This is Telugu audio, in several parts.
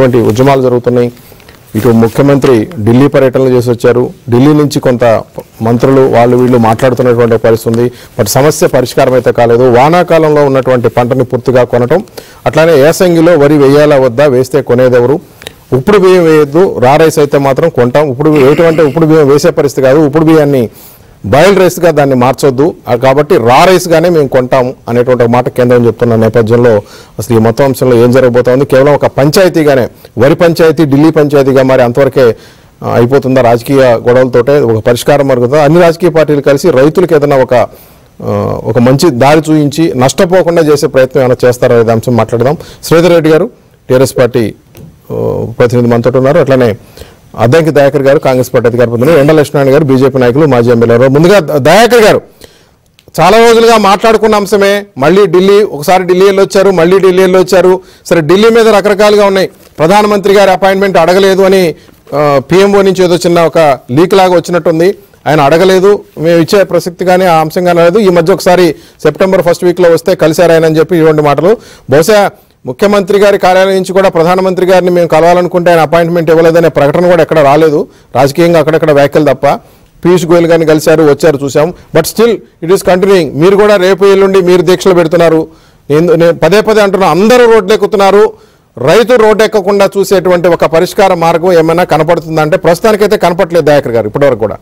ఎటువంటి ఉద్యమాలు జరుగుతున్నాయి ఇటు ముఖ్యమంత్రి ఢిల్లీ పర్యటనలు చేసి వచ్చారు ఢిల్లీ నుంచి కొంత మంత్రులు వాళ్ళు వీళ్ళు మాట్లాడుతున్నటువంటి పరిస్థితి ఉంది బట్ సమస్య పరిష్కారం అయితే కాలేదు వానాకాలంలో ఉన్నటువంటి పంటని పూర్తిగా కొనటం అట్లానే ఏసంగిలో వరి వేయాలా వద్దా వేస్తే కొనేదెవరు ఉప్పుడు బియ్యం వేయొద్దు రా రైస్ అయితే మాత్రం కొంటాం ఇప్పుడు వేయటం అంటే ఉప్పుడు బియ్యం వేసే పరిస్థితి కాదు ఉప్పుడు బియ్యాన్ని బాయిల్ రైస్గా దాన్ని మార్చొద్దు ఆ కాబట్టి రా రైస్గానే మేము కొంటాము అనేటువంటి ఒక మాట కేంద్రం చెప్తున్న నేపథ్యంలో అసలు ఈ మొత్తం అంశంలో ఏం జరగబోతోంది కేవలం ఒక పంచాయతీగానే వరి పంచాయతీ ఢిల్లీ పంచాయతీగా మరి అంతవరకే ఆ, అయిపోతుందా రాజకీయ గొడవలతోటే ఒక పరిష్కారం మరుగుతుందా అన్ని రాజకీయ పార్టీలు కలిసి రైతులకు ఏదైనా ఒక ఆ, ఒక మంచి దారి చూపించి నష్టపోకుండా చేసే ప్రయత్నం ఏమైనా చేస్తారో అనే అంశం మాట్లాడదాం శ్రీధర్ రెడ్డి గారు టీఆర్ఎస్ పార్టీ ఆ, ప్రతినిధి మనతో ఉన్నారు అట్లానే అద్దంకి దయాకర్ గారు కాంగ్రెస్ పార్టీ అధికార ప్రతినిధి ఎండ లక్ష్మణ్ గారు బీజేపీ నాయకులు మాజీ ఎమ్మెల్యే ముందుగా ద- దయాకర్ గారు చాలా రోజులుగా మాట్లాడుకున్న అంశమే మళ్ళీ ఢిల్లీ ఒకసారి ఢిల్లీ వెళ్ళొచ్చారు మళ్ళీ ఢిల్లీ వెళ్ళొచ్చారు సరే ఢిల్లీ మీద రకరకాలుగా ఉన్నాయి ప్రధానమంత్రి గారి అపాయింట్మెంట్ అడగలేదు అని పిఎంఓ నుంచి ఏదో చిన్న ఒక లీక్ లాగా వచ్చినట్టుంది ఆయన అడగలేదు మేము ఇచ్చే ప్రసక్తి కానీ ఆ అంశం కానీ లేదు ఈ మధ్య ఒకసారి సెప్టెంబర్ ఫస్ట్ వీక్లో వస్తే కలిశారు ఆయన అని చెప్పి ఇటువంటి మాటలు బహుశా ముఖ్యమంత్రి గారి కార్యాలయం నుంచి కూడా ప్రధానమంత్రి గారిని మేము కలవాలనుకుంటే ఆయన అపాయింట్మెంట్ ఇవ్వలేదనే ప్రకటన కూడా ఎక్కడ రాలేదు రాజకీయంగా అక్కడక్కడ వ్యాఖ్యలు తప్ప పీయూష్ గోయల్ గారిని కలిశారు వచ్చారు చూసాం but still it is continuing మీరు కూడా రేపు ఎల్లుండి మీరు దీక్షలు పెడుతున్నారు నేను నేను పదే పదే అంటున్నా అందరూ రోడ్లు ఎక్కుతున్నారు రైతు రోడ్డు ఎక్కకుండా చూసేటువంటి ఒక పరిష్కార మార్గం ఏమైనా కనపడుతుందా అంటే ప్రస్తుతానికైతే కనపట్లేదు దయాకర్ గారు ఇప్పటివరకు కూడా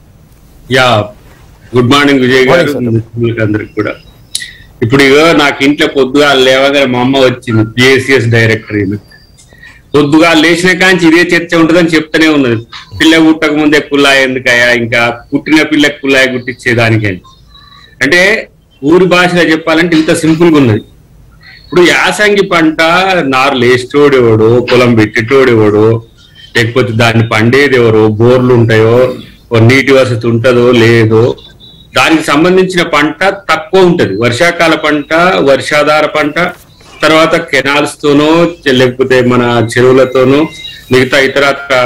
యా గుడ్ మార్నింగ్ విజయ్ గారు Morning, sir. మిత్రులకి అందరికి కూడా ఇప్పుడు ఇగో నాకు ఇంట్లో పొద్దుగా లేవగానే మా అమ్మ వచ్చింది పిఎస్సిఎస్ డైరెక్టర్ ఈమె పొద్దుగా లేచిన కాంచి ఇదే చర్చ ఉంటుందని చెప్తూనే ఉన్నది పిల్ల పుట్టక ముందే కుల్లాయి ఎందుకయ్యా ఇంకా పుట్టిన పిల్లకి కుల్లాయి గుట్టించేదానికని అంటే ఊరి భాషలో చెప్పాలంటే ఇంత సింపుల్ గా ఉన్నది ఇప్పుడు యాసంగి పంట నారు లేచేటోడు ఎవడు పొలం పెట్టేటోడు ఎవడు లేకపోతే దాన్ని పండేది ఎవరు బోర్లు ఉంటాయో ఓ నీటి వసతి ఉంటుందో లేదో దానికి సంబంధించిన పంట తక్కువ ఉంటది వర్షాకాల పంట వర్షాధార పంట తర్వాత కెనాల్స్ తోనో చె- లేకపోతే మన చెరువులతోనో మిగతా ఇతర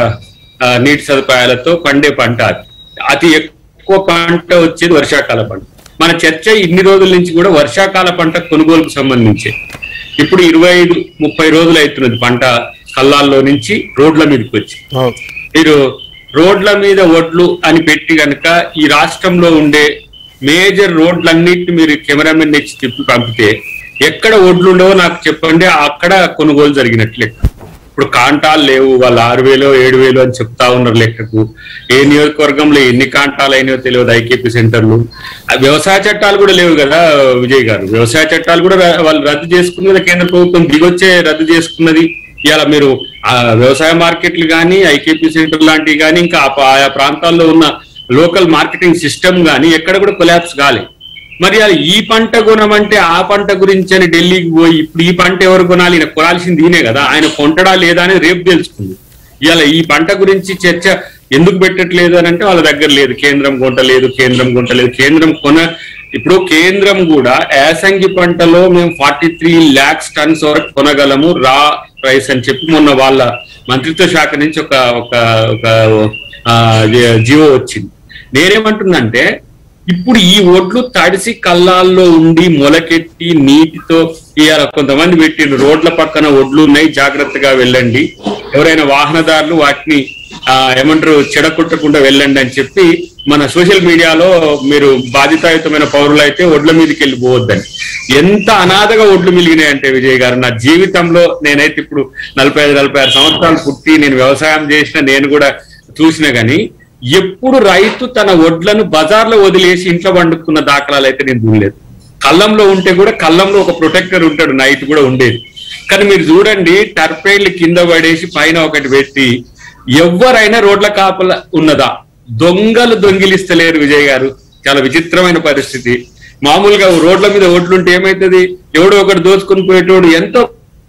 ఆ, నీటి సదుపాయాలతో పండే పంట అది అతి ఎక్కువ పంట వచ్చేది వర్షాకాల పంట మన చర్చ ఇన్ని రోజుల నుంచి కూడా వర్షాకాల పంట కొనుగోలుకు సంబంధించి ఇప్పుడు ఇరవై ఐదు ముప్పై రోజులు అవుతున్నది పంట కల్లాల్లో నుంచి రోడ్ల మీదకి వచ్చి అవును. మీరు రోడ్ల మీద ఒడ్లు అని పెట్టి గనక ఈ రాష్ట్రంలో ఉండే మేజర్ రోడ్లన్నిటిని మీరు కెమెరామెన్ తెచ్చి తిప్పి పంపితే ఎక్కడ ఒడ్లు ఉండవో నాకు చెప్పండి అక్కడ కొనుగోలు జరిగినట్లు లెక్క ఇప్పుడు కాంటాలు లేవు వాళ్ళు ఆరు వేలు ఏడు వేలు అని చెప్తా ఉన్నారు లెక్కకు ఏ నియోజకవర్గంలో ఎన్ని కాంటాలు అయినాయో తెలియదు ఐకేపీ సెంటర్లు ఆ వ్యవసాయ చట్టాలు కూడా లేవు కదా విజయ్ గారు వ్యవసాయ చట్టాలు కూడా ర- వాళ్ళు రద్దు చేసుకున్నది కదా కేంద్ర ప్రభుత్వం దిగొచ్చే రద్దు చేసుకున్నది ఇవాళ మీరు ఆ వ్యవసాయ మార్కెట్లు కానీ ఐకేపీ సెంటర్ లాంటివి కానీ ఇంకా ఆ ప- ఆయా ప్రాంతాల్లో ఉన్న లోకల్ మార్కెటింగ్ సిస్టమ్ కానీ ఎక్కడ కూడా కొలాప్స్ కాలేదు మరి అది ఈ పంట కొనమంటే ఆ పంట గురించి అని ఢిల్లీకి పోయి ఇప్పుడు ఈ పంట ఎవరు కొనాలి ఈయన కొనాల్సింది ఈయనే కదా ఆయన కొంటడా లేదా అని రేపు తెలుసుకుంది ఇవాళ ఈ పంట గురించి చర్చ ఎందుకు పెట్టట్లేదు అని అంటే వాళ్ళ దగ్గర లేదు కేంద్రం కొంటలేదు కేంద్రం కొంటలేదు కేంద్రం కొన ఇప్పుడు కేంద్రం కూడా యాసంగి పంటలో మేము ఫార్టీ త్రీ ల్యాక్స్ టన్స్ వరకు కొనగలము రా రైస్ అని చెప్పి మొన్న వాళ్ళ మంత్రిత్వ శాఖ నుంచి ఒక ఒక ఒక ఆ, జీవో వచ్చింది నేనేమంటున్నంటే ఇప్పుడు ఈ ఒడ్లు తడిసి కల్లాల్లో ఉండి మొలకెట్టి నీటితో ఇవాళ కొంతమంది పెట్టిండ్రు రోడ్ల పక్కన ఒడ్లు ఉన్నాయి జాగ్రత్తగా వెళ్ళండి ఎవరైనా వాహనదారులు వాటిని ఆ, ఏమంటారు చెడగొట్టకుండా వెళ్ళండి అని చెప్పి మన సోషల్ మీడియాలో మీరు బాధితాయుతమైన పౌరులు అయితే ఒడ్ల మీదకి వెళ్ళిపోవద్దని ఎంత అనాథగా ఒడ్లు మిలిగినాయంటే విజయ్ గారు నా జీవితంలో నేనైతే ఇప్పుడు నలభై ఐదు నలభై ఆరు సంవత్సరాలు పుట్టి నేను వ్యవసాయం చేసిన నేను కూడా చూసిన గాని ఎప్పుడు రైతు తన వడ్లను బజార్లో వదిలేసి ఇంట్లో వండుకున్న దాఖలాలు అయితే నేను చూడలేదు కళ్ళంలో ఉంటే కూడా కళ్ళంలో ఒక ప్రొటెక్టర్ ఉంటాడు నైట్ కూడా ఉండేది కానీ మీరు చూడండి టర్పైన్లు కింద పడేసి పైన ఒకటి పెట్టి ఎవరైనా రోడ్ల కాపల ఉన్నదా దొంగలు దొంగిలిస్తలేరు విజయ్ గారు చాలా విచిత్రమైన పరిస్థితి మామూలుగా రోడ్ల మీద ఓట్లుంటే ఏమైతుంది ఎవడో ఒకటి దోచుకొని పోయేటోడు ఎంతో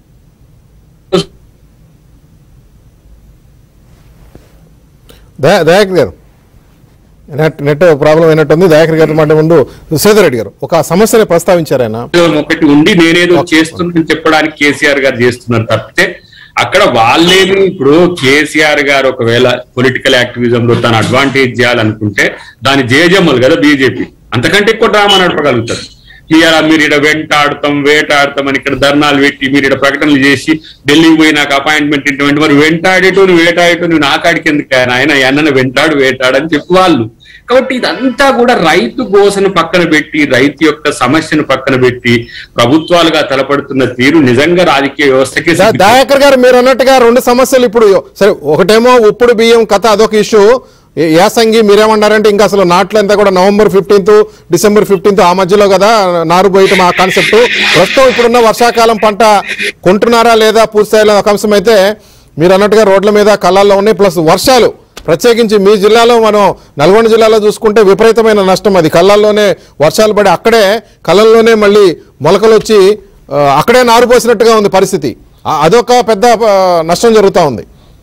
దయా దయాకర్ గారు నెట్ నెట్ ప్రాబ్లం అయినట్టుంది దయాకర్ గారి మాట ముందు శ్రీధర్ రెడ్డి గారు ఒక సమస్యని ప్రస్తావించారు ఆయన ఉద్యోగం ఒకటి ఉండి నేనేదో చేస్తున్నానని చెప్పడానికి కేసీఆర్ గారు చేస్తున్నారు తప్పితే అక్కడ వాళ్ళేమి ఇప్పుడు కేసీఆర్ గారు ఒకవేళ పొలిటికల్ యాక్టివిజం లో తన అడ్వాంటేజ్ చేయాలనుకుంటే దాని జేజమ్మలు కదా బీజేపీ అంతకంటే ఎక్కువ డ్రామా నడపగలుగుతారు ఇలా మీరు ఇక్కడ వెంటాడతాం వేటాడతాం అని ఇక్కడ ధర్నాలు పెట్టి మీరు ఇక్కడ ప్రకటనలు చేసి ఢిల్లీకి పోయి నాకు అపాయింట్మెంట్ ఇటువంటి మరి వెంటాడేటో నువ్వు వేటాడేటో నువ్వు నాకాడికి ఎందుకు ఆయన ఆయన అన్నను వెంటాడు వేటాడు అని చెప్పి వాళ్ళు కాబట్టి ఇదంతా కూడా రైతు గోసను పక్కన పెట్టి రైతు యొక్క సమస్యను పక్కన పెట్టి ప్రభుత్వాలుగా తలపడుతున్న తీరు నిజంగా రాజకీయ వ్యవస్థకి దా- దయాకర్ గారు మీరు అన్నట్టుగా రెండు సమస్యలు ఇప్పుడు సరే ఒకటేమో ఉప్పుడు బియ్యం కథ అదొక ఇష్యూ ఏ- యాసంగి మీరేమన్నారంటే ఇంకా అసలు నాట్లు అంతా కూడా నవంబర్ ఫిఫ్టీన్త్ డిసెంబర్ ఫిఫ్టీన్త్ ఆ మధ్యలో కదా నారు పోయటం ఆ కాన్సెప్ట్ ప్రస్తుతం ఇప్పుడున్న వర్షాకాలం పంట కొంటున్నారా లేదా పూర్తి స్థాయిలో ఒక అంశం అయితే మీరు అన్నట్టుగా రోడ్ల మీద కళ్ళల్లో ఉన్నాయి ప్లస్ వర్షాలు ప్రత్యేకించి మీ జిల్లాలో మనం నల్గొండ జిల్లాలో చూసుకుంటే విపరీతమైన నష్టం అది కళ్ళల్లోనే వర్షాలు పడి అక్కడే కళ్ళల్లోనే మళ్ళీ మొలకలు వచ్చి ఆ, అక్కడే నారు పోసినట్టుగా ఉంది పరిస్థితి ఆ- అదొక పెద్ద ఆ, నష్టం జరుగుతూ ఉంది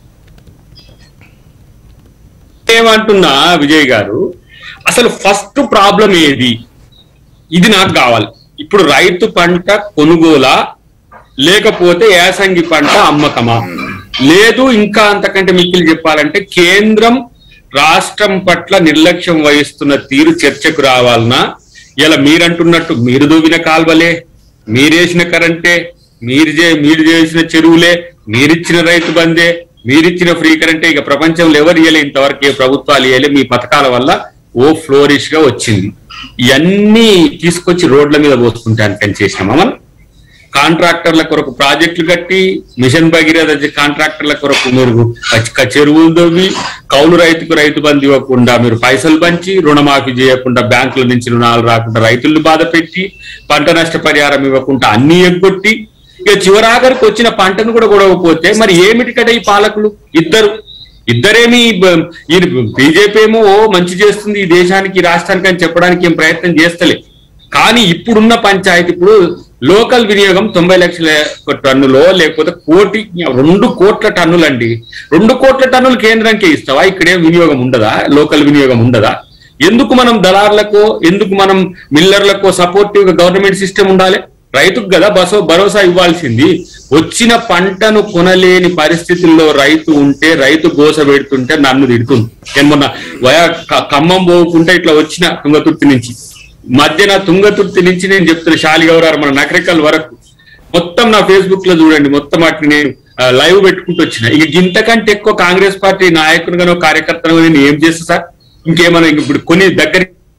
ఏమంటున్నా విజయ్ గారు అసలు ఫస్ట్ ప్రాబ్లం ఏది ఇది నాకు కావాలి ఇప్పుడు రైతు పంట కొనుగోలా లేకపోతే యాసంగి పంట అమ్మకమా లేదు ఇంకా అంతకంటే మిక్కిలి చెప్పాలంటే కేంద్రం రాష్ట్రం పట్ల నిర్లక్ష్యం వహిస్తున్న తీరు చర్చకు రావాలనా ఇలా మీరంటున్నట్టు మీరు దూవిన కాల్వలే మీరేసిన కరెంటే మీరు చే మీరు చేసిన చెరువులే మీరిచ్చిన రైతు బందే మీరిచ్చిన ఫ్రీ కరెంటే ఇక ప్రపంచంలో ఎవరు ఇయ్యలే ఇంతవరకు ఏ ప్రభుత్వాలు ఇయ్యలే మీ పథకాల వల్ల ఓ ఫ్లోరిష్ గా వచ్చింది ఇవన్నీ తీసుకొచ్చి రోడ్ల మీద పోసుకుంటే అంటే చేసినామా మనం కాంట్రాక్టర్ల కొరకు ప్రాజెక్టులు కట్టి మిషన్ భగీరథ కాంట్రాక్టర్ల కొరకు మీరు క- చెరువులు దొవ్వి కౌలు రైతుకు రైతు బంధు ఇవ్వకుండా మీరు పైసలు పంచి రుణమాఫీ చేయకుండా బ్యాంకుల నుంచి రుణాలు రాకుండా రైతుల్ని బాధ పెట్టి పంట నష్ట పరిహారం ఇవ్వకుండా అన్ని ఎగ్గొట్టి ఇక చివరాఖరికి వచ్చిన పంటను కూడా గొడవపోతే మరి ఏమిటి కదా ఈ పాలకులు ఇద్దరు ఇద్దరేమి బ- ఈ బీజేపీ ఏమో ఓ మంచి చేస్తుంది ఈ దేశానికి ఈ రాష్ట్రానికి అని చెప్పడానికి ఏం ప్రయత్నం చేస్తలే కానీ ఇప్పుడున్న పంచాయతీ ఇప్పుడు లోకల్ వినియోగం తొంభై లక్షల టన్నులో లేకపోతే కోటి రెండు కోట్ల టన్నులు అండి రెండు కోట్ల టన్నులు కేంద్రానికే ఇస్తావా ఇక్కడేం వినియోగం ఉండదా లోకల్ వినియోగం ఉండదా ఎందుకు మనం దళార్లకు ఎందుకు మనం మిల్లర్లకు సపోర్టివ్ గా గవర్నమెంట్ సిస్టమ్ ఉండాలి రైతుకు కదా బసో భరోసా ఇవ్వాల్సింది వచ్చిన పంటను కొనలేని పరిస్థితుల్లో రైతు ఉంటే రైతు గోస పెడుతుంటే నన్ను తిడుతుంది నేను మొన్న వయా క- ఖమ్మం పోకుంటే ఇట్లా వచ్చిన తుంగతుర్తి నుంచి మధ్యన తుంగతుర్తి నుంచి నేను చెప్తున్న శాలిగౌరారు మన నకరికల్ వరకు మొత్తం నా ఫేస్బుక్ లో చూడండి మొత్తం వాటిని నేను ఆ, లైవ్ పెట్టుకుంటూ వచ్చిన ఇక ఇంతకంటే ఎక్కువ కాంగ్రెస్ పార్టీ నాయకునిగానో కార్యకర్తను నేను ఏం చేస్తా సార్ ఇంకేమైనా ఇంక ఇప్పుడు కొన్ని దగ్గర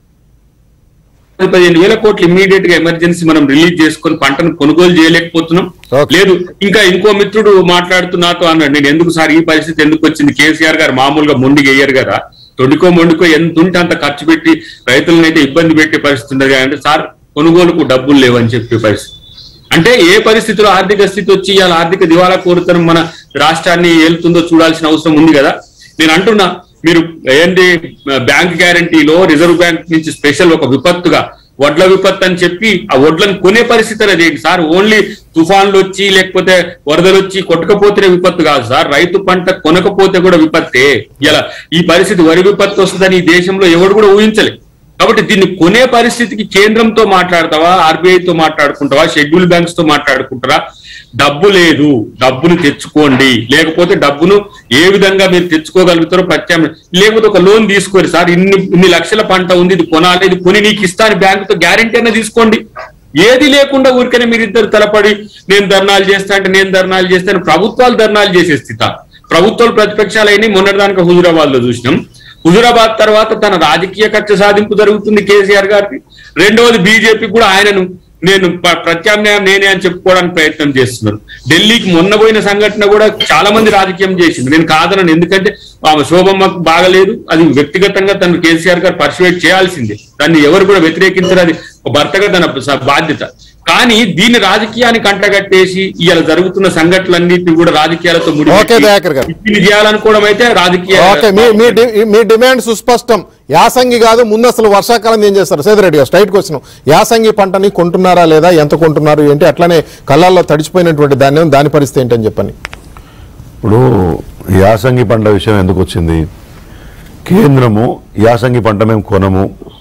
పదిహేను వేల కోట్లు ఇమ్మీడియట్ గా ఎమర్జెన్సీ మనం రిలీజ్ చేసుకొని పంటను కొనుగోలు చేయలేకపోతున్నాం Okay. లేదు ఇంకా ఇంకో మిత్రుడు మాట్లాడుతూ నాతో అన్నాడు నేను ఎందుకు సార్ ఈ పరిస్థితి ఎందుకు వచ్చింది కేసీఆర్ గారు మామూలుగా మొండిగా వేయరు కదా తొడికో మొండికో ఎంత ఉంటే అంత ఖర్చు పెట్టి రైతులనైతే ఇబ్బంది పెట్టే పరిస్థితి ఉండదు కదా అంటే సార్ కొనుగోలుకు డబ్బులు లేవని చెప్పే పరిస్థితి అంటే ఏ పరిస్థితిలో ఆర్థిక స్థితి వచ్చి ఇవాళ ఆర్థిక దివాలా కోరుతనం మన రాష్ట్రాన్ని ఏలుతుందో చూడాల్సిన అవసరం ఉంది కదా నేను అంటున్నా మీరు ఏంటి బ్యాంక్ గ్యారంటీలో రిజర్వ్ బ్యాంక్ నుంచి స్పెషల్ ఒక విపత్తుగా వడ్ల విపత్తు అని చెప్పి ఆ వడ్లను కొనే పరిస్థితి అనేది ఏంటి సార్ ఓన్లీ తుఫాన్లు వచ్చి లేకపోతే వరదలు వచ్చి కొట్టకపోతేనే విపత్తు కాదు సార్ రైతు పంట కొనకపోతే కూడా విపత్తే ఇలా ఈ పరిస్థితి వరి విపత్తు వస్తుందని ఈ దేశంలో ఎవడు కూడా ఊహించలేదు కాబట్టి దీన్ని కొనే పరిస్థితికి కేంద్రంతో మాట్లాడతావా RBI తో మాట్లాడుకుంటావా షెడ్యూల్ బ్యాంక్స్ తో మాట్లాడుకుంటారా డబ్బు లేదు డబ్బును తెచ్చుకోండి లేకపోతే డబ్బును ఏ విధంగా మీరు తెచ్చుకోగలుగుతారో ప్రత్యామ్నాయం లేకపోతే ఒక లోన్ తీసుకోరు సార్ ఇన్ని ఇన్ని లక్షల పంట ఉంది ఇది కొనాలి ఇది కొని నీకు ఇస్తాను బ్యాంకుతో గ్యారంటీ అన్న తీసుకోండి ఏది లేకుండా ఊరికనే మీరు ఇద్దరు తలపడి నేను ధర్నాలు చేస్తా అంటే నేను ధర్నాలు చేస్తాను ప్రభుత్వాలు ధర్నాలు చేసే స్థిత ప్రభుత్వాలు ప్రతిపక్షాలు అయినాయి మొన్నటిదానికి హుజురాబాద్ లో చూసినాం హుజురాబాద్ తర్వాత తన రాజకీయ కక్ష సాధింపు జరుగుతుంది కేసీఆర్ గారికి రెండవది బీజేపీ కూడా ఆయనను నేను ప- ప్రత్యామ్నాయం నేనే అని చెప్పుకోవడానికి ప్రయత్నం చేస్తున్నారు ఢిల్లీకి మొన్న పోయిన సంఘటన కూడా చాలా మంది రాజకీయం చేసింది నేను కాదనను ఎందుకంటే ఆమె శోభమ్మకు బాగలేదు అది వ్యక్తిగతంగా తను కేసీఆర్ గారు పర్సువేట్ చేయాల్సిందే దాన్ని ఎవరు కూడా వ్యతిరేకించరు అది ఒక భర్తగా తన స- బాధ్యత కానీ దీన్ని రాజకీయానికి అంటగట్టేసి ఇవాళ జరుగుతున్న సంఘటనలన్నింటినీ కూడా రాజకీయాలతో ఓకే, దయాకర్ గారు. ఇది చేయాలనుకోవడం అయితే రాజకీయ ఓకే మీ మీ డి- మీ డిమాండ్ సుస్పష్టం యాసంగి కాదు ముందు అసలు వర్షాకాలం ఏం చేస్తారు సేదిరెడ్డి గారు స్ట్రైట్ క్వశ్చన్ యాసంగి పంటని కొంటున్నారా లేదా ఎంత కొంటున్నారు ఏంటి అట్లనే కళ్ళల్లో తడిచిపోయినటువంటి ధాన్యం దాని పరిస్థితి ఏంటని చెప్పండి ఇప్పుడు యాసంగి పంట విషయం ఎందుకు వచ్చింది కేంద్రము యాసంగి పంట మేము కొనము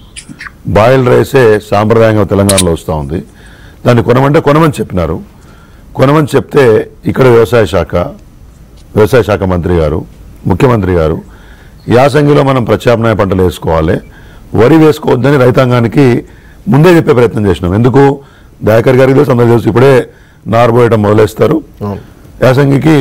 బాయిల్ రైసే సాంప్రదాయంగా తెలంగాణలో వస్తూ ఉంది దాన్ని కొనమంటే కొనమని చెప్పినారు కొనమని చెప్తే ఇక్కడ వ్యవసాయ శాఖ వ్యవసాయ శాఖ మంత్రి గారు ముఖ్యమంత్రి గారు యాసంగిలో మనం ప్రత్యామ్నాయ పంటలు వేసుకోవాలి వరి వేసుకోవద్దని రైతాంగానికి ముందే చెప్పే ప్రయత్నం చేసినాం ఎందుకు దయాకర్ గారికి తెలుసు అందరికీ తెలుసు ఇప్పుడే నారబోయటం మొదలేస్తారు అవును. యాసంగికి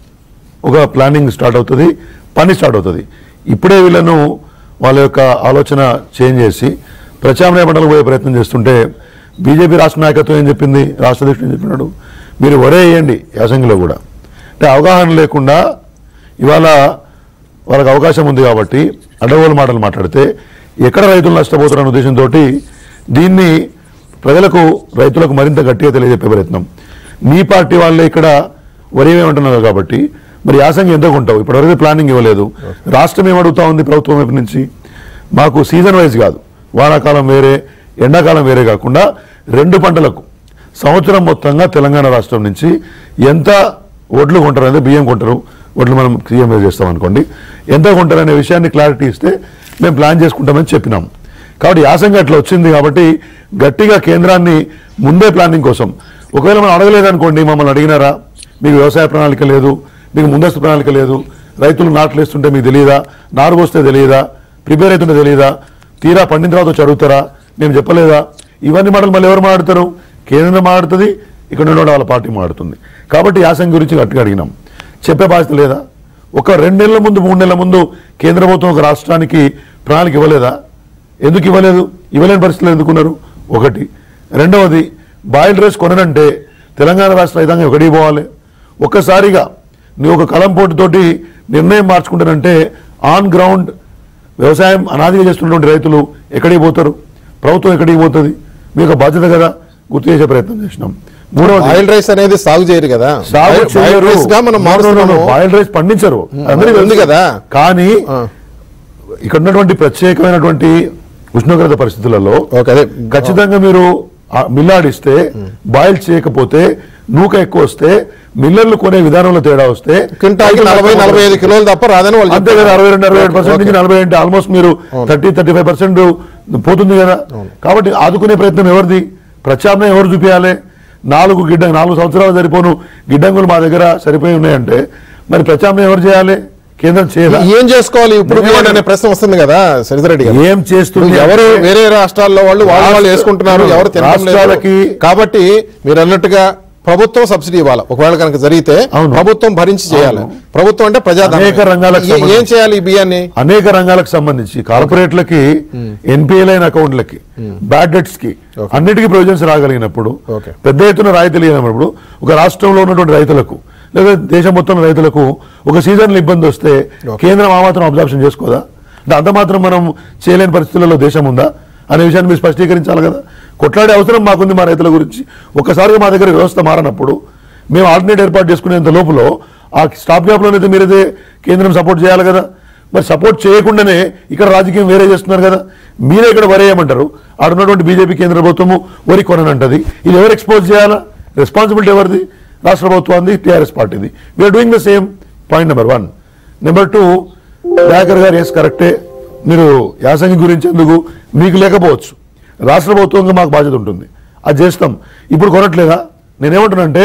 ఒక ప్లానింగ్ స్టార్ట్ అవుతుంది పని స్టార్ట్ అవుతుంది ఇప్పుడే వీళ్ళను వాళ్ళ యొక్క ఆలోచన చేంజ్ చేసి ప్రత్యామ్నాయ పంటలకు పోయే ప్రయత్నం చేస్తుంటే బీజేపీ రాష్ట్ర నాయకత్వం ఏం చెప్పింది రాష్ట్ర అధ్యక్షుడు ఏం చెప్పినాడు మీరు వరే వేయండి యాసంగిలో కూడా అంటే అవగాహన లేకుండా ఇవాళ వాళ్ళకి అవకాశం ఉంది కాబట్టి అడ్డగోలు మాటలు మాట్లాడితే ఎక్కడ రైతులు నష్టపోతారన్న ఉద్దేశంతో దీన్ని ప్రజలకు రైతులకు మరింత గట్టిగా తెలియజెప్పే ప్రయత్నం మీ పార్టీ వాళ్ళే ఇక్కడ వరి ఏమంటున్నారు కాబట్టి మరి యాసంగి ఎంత కొంటావు ఇప్పటివరకు ప్లానింగ్ ఇవ్వలేదు రాష్ట్రం ఏమడుగుతా ఉంది ప్రభుత్వం వైపు నుంచి మాకు సీజన్ వైజ్ కాదు వానాకాలం వేరే ఎండాకాలం వేరే కాకుండా రెండు పంటలకు సంవత్సరం మొత్తంగా తెలంగాణ రాష్ట్రం నుంచి ఎంత ఒడ్లు కొంటారు అంటే బియ్యం కొంటారు ఒడ్లు మనం సీఎం చేస్తాం అనుకోండి ఎంత కొంటారు అనే విషయాన్ని క్లారిటీ ఇస్తే మేము ప్లాన్ చేసుకుంటామని చెప్పినాం కాబట్టి యాసంగా అట్లా వచ్చింది కాబట్టి గట్టిగా కేంద్రాన్ని ముందే ప్లానింగ్ కోసం ఒకవేళ మనం అడగలేదనుకోండి మమ్మల్ని అడిగినారా మీకు వ్యవసాయ ప్రణాళిక లేదు మీకు ముందస్తు ప్రణాళిక లేదు రైతులు నాట్లు వేస్తుంటే మీకు తెలియదా నారు పోస్తే తెలియదా ప్రిపేర్ అవుతుంటే తెలియదా తీరా పండిన తర్వాత వచ్చి అడుగుతారా మేము చెప్పలేదా ఇవన్నీ మాటలు మళ్ళీ ఎవరు మాట్లాడతారు కేంద్రం మాట్లాడుతుంది ఇక్కడ ఉన్న వాళ్ళ పార్టీ మాట్లాడుతుంది కాబట్టి యాసంగి గురించి గట్టిగా అడిగినాం చెప్పే బాధ్యత లేదా ఒక రెండు నెలల ముందు మూడు నెలల ముందు కేంద్ర ప్రభుత్వం ఒక రాష్ట్రానికి ప్రణాళిక ఇవ్వలేదా ఎందుకు ఇవ్వలేదు ఇవ్వలేని పరిస్థితులు ఎందుకున్నారు ఒకటి రెండవది బాయిల్ రైస్ కొననంటే తెలంగాణ రాష్ట్ర రైతాంగం ఎక్కడికి పోవాలి ఒక్కసారిగా నీ ఒక కలం పోటీతోటి నిర్ణయం మార్చుకుంటానంటే ఆన్ గ్రౌండ్ వ్యవసాయం అనాదిగా చేస్తున్నటువంటి రైతులు ఎక్కడికి పోతారు ప్రభుత్వం ఎక్కడికి పోతుంది మీ యొక్క బాధ్యత కదా గుర్తు చేసే ప్రయత్నం చేసినాం మూడవది ఆయిల్ రైస్ అనేది సాగు చేయరు కదా సాగు ఆయిల్- ఆయిల్ చేయరు. రైస్ గా మనం మారుస్తున్నాము బాయిల్ రైస్ పండించరు అందరికీ ఉంది తెలుసు. కదా. కానీ ఆ. ఇక్కడ ఉన్నటువంటి ప్రత్యేకమైనటువంటి ఉష్ణోగ్రత పరిస్థితులలో ఓకే అదే ఖచ్చితంగా మీరు ఆ మిల్లాడిస్తే బాయిల్ చేయకపోతే నూక ఎక్కువ వస్తే మిల్లర్లు కొనే విధానంలో తేడా వస్తే క్వింటాల్కి నలభై నలభై ఐదు కిలోలు తప్ప రాదని వాళ్ళు అంతే కదా అరవై రెండు అరవై ఏడు పర్సెంట్ నుంచి ఓకే. నలభై అంటే ఆల్మోస్ట్ మీరు థర్టీ థర్టీ ఫైవ్ పర్సెంట్ పోతుంది కదా కాబట్టి ఆదుకునే ప్రయత్నం ఎవరిది ప్రత్యామ్నాయం ఎవరు చూపించాలి నాలుగు గిడ్డ నాలుగు సంవత్సరాలు సరిపోను గిడ్డంగులు మా దగ్గర సరిపోయి ఉన్నాయంటే మరి ప్రత్యామ్నాయం ఎవరు చేయాలి కేంద్రం చేయాలి ఏం చేసుకోవాలి ఇప్పుడు నేను- కూడా అనే ప్రశ్న వస్తుంది కదా సరిసిరెడ్డి గారు ఏం చేస్తుంది ఇప్పుడు ఎవరు అంటే- వేరే రాష్ట్రాల్లో వాళ్ళు వాళ్ళు వాళ్ళు రాష్ట్ర- వేసుకుంటున్నారు ఎవరు తినడం లేదు రాష్ట్రాలకి- కాబట్టి మీరు అన్నట్టుగా ప్రభుత్వం సబ్సిడీ ఇవ్వాలి ఒకవేళ కనుక జరిగితే అవును. ప్రభుత్వం భరించి చేయాలి అవును. ప్రభుత్వం అంటే ప్రజాధనం అనేక రంగాలకు ఏ- ఏం సంబంధించి. చేయాలి ఈ బియ్యాన్ని అనేక రంగాలకు సంబంధించి కార్పొరేట్లకి ఎన్పిఎల్ అయిన అకౌంట్లకి బ్యాడ్ డెట్స్ కి అన్నిటికీ ప్రొవిజన్స్ రాగలిగినప్పుడు ఓకే. పెద్ద ఎత్తున రాయితీలు ఇవ్వనప్పుడు ఒక రాష్ట్రంలో ఉన్నటువంటి రైతులకు లేదా దేశం మొత్తం రైతులకు ఒక సీజన్లో ఇబ్బంది వస్తే కేంద్రం ఆ మాత్రం అబ్జర్ప్షన్ చేసుకోదా అంటే అంత మాత్రం మనం చేయలేని పరిస్థితులలో దేశం ఉందా అనే విషయాన్ని మీరు స్పష్టీకరించాలి కదా కొట్లాడే అవసరం మాకుంది మా రైతుల గురించి ఒక్కసారిగా మా దగ్గర వ్యవస్థ మారనప్పుడు మేము ఆల్టర్నేట్ ఏర్పాటు చేసుకునేంత లోపల ఆ స్టాప్ గ్యాప్లోనైతే మీరైతే కేంద్రం సపోర్ట్ చేయాలి కదా మరి సపోర్ట్ చేయకుండానే ఇక్కడ రాజకీయం వేరే చేస్తున్నారు కదా మీరే ఇక్కడ వరేయమంటారు ఆడ ఉన్నటువంటి బీజేపీ కేంద్ర ప్రభుత్వము వరి కొననంటది ఇది ఎవరు ఎక్స్పోజ్ చేయాలా రెస్పాన్సిబిలిటీ ఎవరిది రాష్ట్ర ప్రభుత్వాన్ని టీఆర్ఎస్ పార్టీది we're doing the same point number one number two Dayakar garu yes కరెక్టే మీరు యాసంగి గురించి ఎందుకు మీకు లేకపోవచ్చు రాష్ట్ర ప్రభుత్వంగా మాకు బాధ్యత ఉంటుంది అది చేస్తాం ఇప్పుడు కొనట్లేదా నేనేమంటున్నానంటే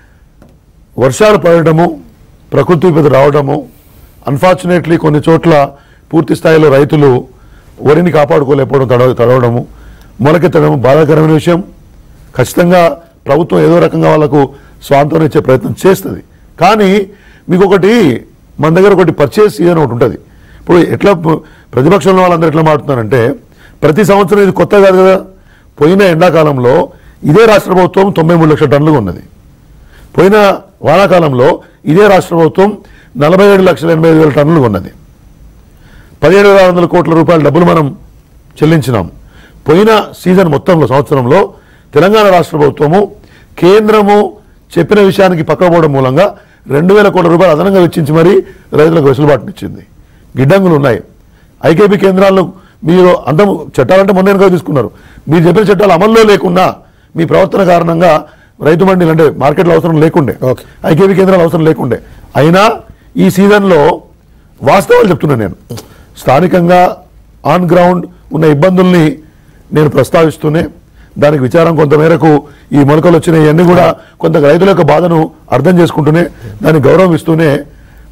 వర్షాలు పడటము ప్రకృతి విపత్తు రావడము అన్ఫార్చునేట్లీ కొన్ని చోట్ల పూర్తి స్థాయిలో రైతులు వరిని కాపాడుకోలేకపోవడం తడవ తడవడము మొలకెత్తడం బాధాకరమైన విషయం ఖచ్చితంగా ప్రభుత్వం ఏదో రకంగా వాళ్ళకు స్వాంతం ఇచ్చే ప్రయత్నం చేస్తుంది కానీ మీకు ఒకటి మన దగ్గర ఒకటి పర్చేస్ సీజన్ ఒకటి ఉంటుంది ఇప్పుడు ఎట్లా ప- ప్రతిపక్షంలో వాళ్ళందరూ ఎట్లా మాట్లాడుతున్నారంటే ప్రతి సంవత్సరం ఇది కొత్త కాదు కదా పోయిన ఎండాకాలంలో ఇదే రాష్ట్ర ప్రభుత్వం తొంభై మూడు లక్షల టన్నులుగా ఉన్నది పోయిన వానాకాలంలో ఇదే రాష్ట్ర ప్రభుత్వం నలభై ఏడు లక్షల ఎనభై ఐదు వేల టన్నులు ఉన్నది పదిహేడు వేల వందల కోట్ల రూపాయల డబ్బులు మనం చెల్లించినాం పోయిన సీజన్ మొత్తంలో సంవత్సరంలో తెలంగాణ రాష్ట్ర ప్రభుత్వము కేంద్రము చెప్పిన విషయానికి పక్కపోవడం మూలంగా రెండు వేల కోట్ల రూపాయలు అదనంగా వెచ్చించి మరీ రైతులకు వెసులుబాటునిచ్చింది గిడ్డంగులు ఉన్నాయి ఐకేపీ కేంద్రాల్లో మీరు అంత చట్టాలంటే మొన్న వెనుక తీసుకున్నారు మీరు చెప్పిన చట్టాలు అమల్లో లేకున్నా మీ ప్రవర్తన కారణంగా రైతు మండీలు అంటే మార్కెట్లో అవసరం లేకుండే ఓకే. ఐకేపీ కేంద్రాలు అవసరం లేకుండే అయినా ఈ సీజన్లో వాస్తవాలు చెప్తున్నాను నేను స్థానికంగా ఆన్ గ్రౌండ్ ఉన్న ఇబ్బందుల్ని నేను ప్రస్తావిస్తూనే దానికి విచారం కొంత మేరకు ఈ మొలకలు వచ్చిన ఇవన్నీ కూడా కొంత రైతుల యొక్క బాధను అర్థం చేసుకుంటూనే దానికి గౌరవం ఇస్తూనే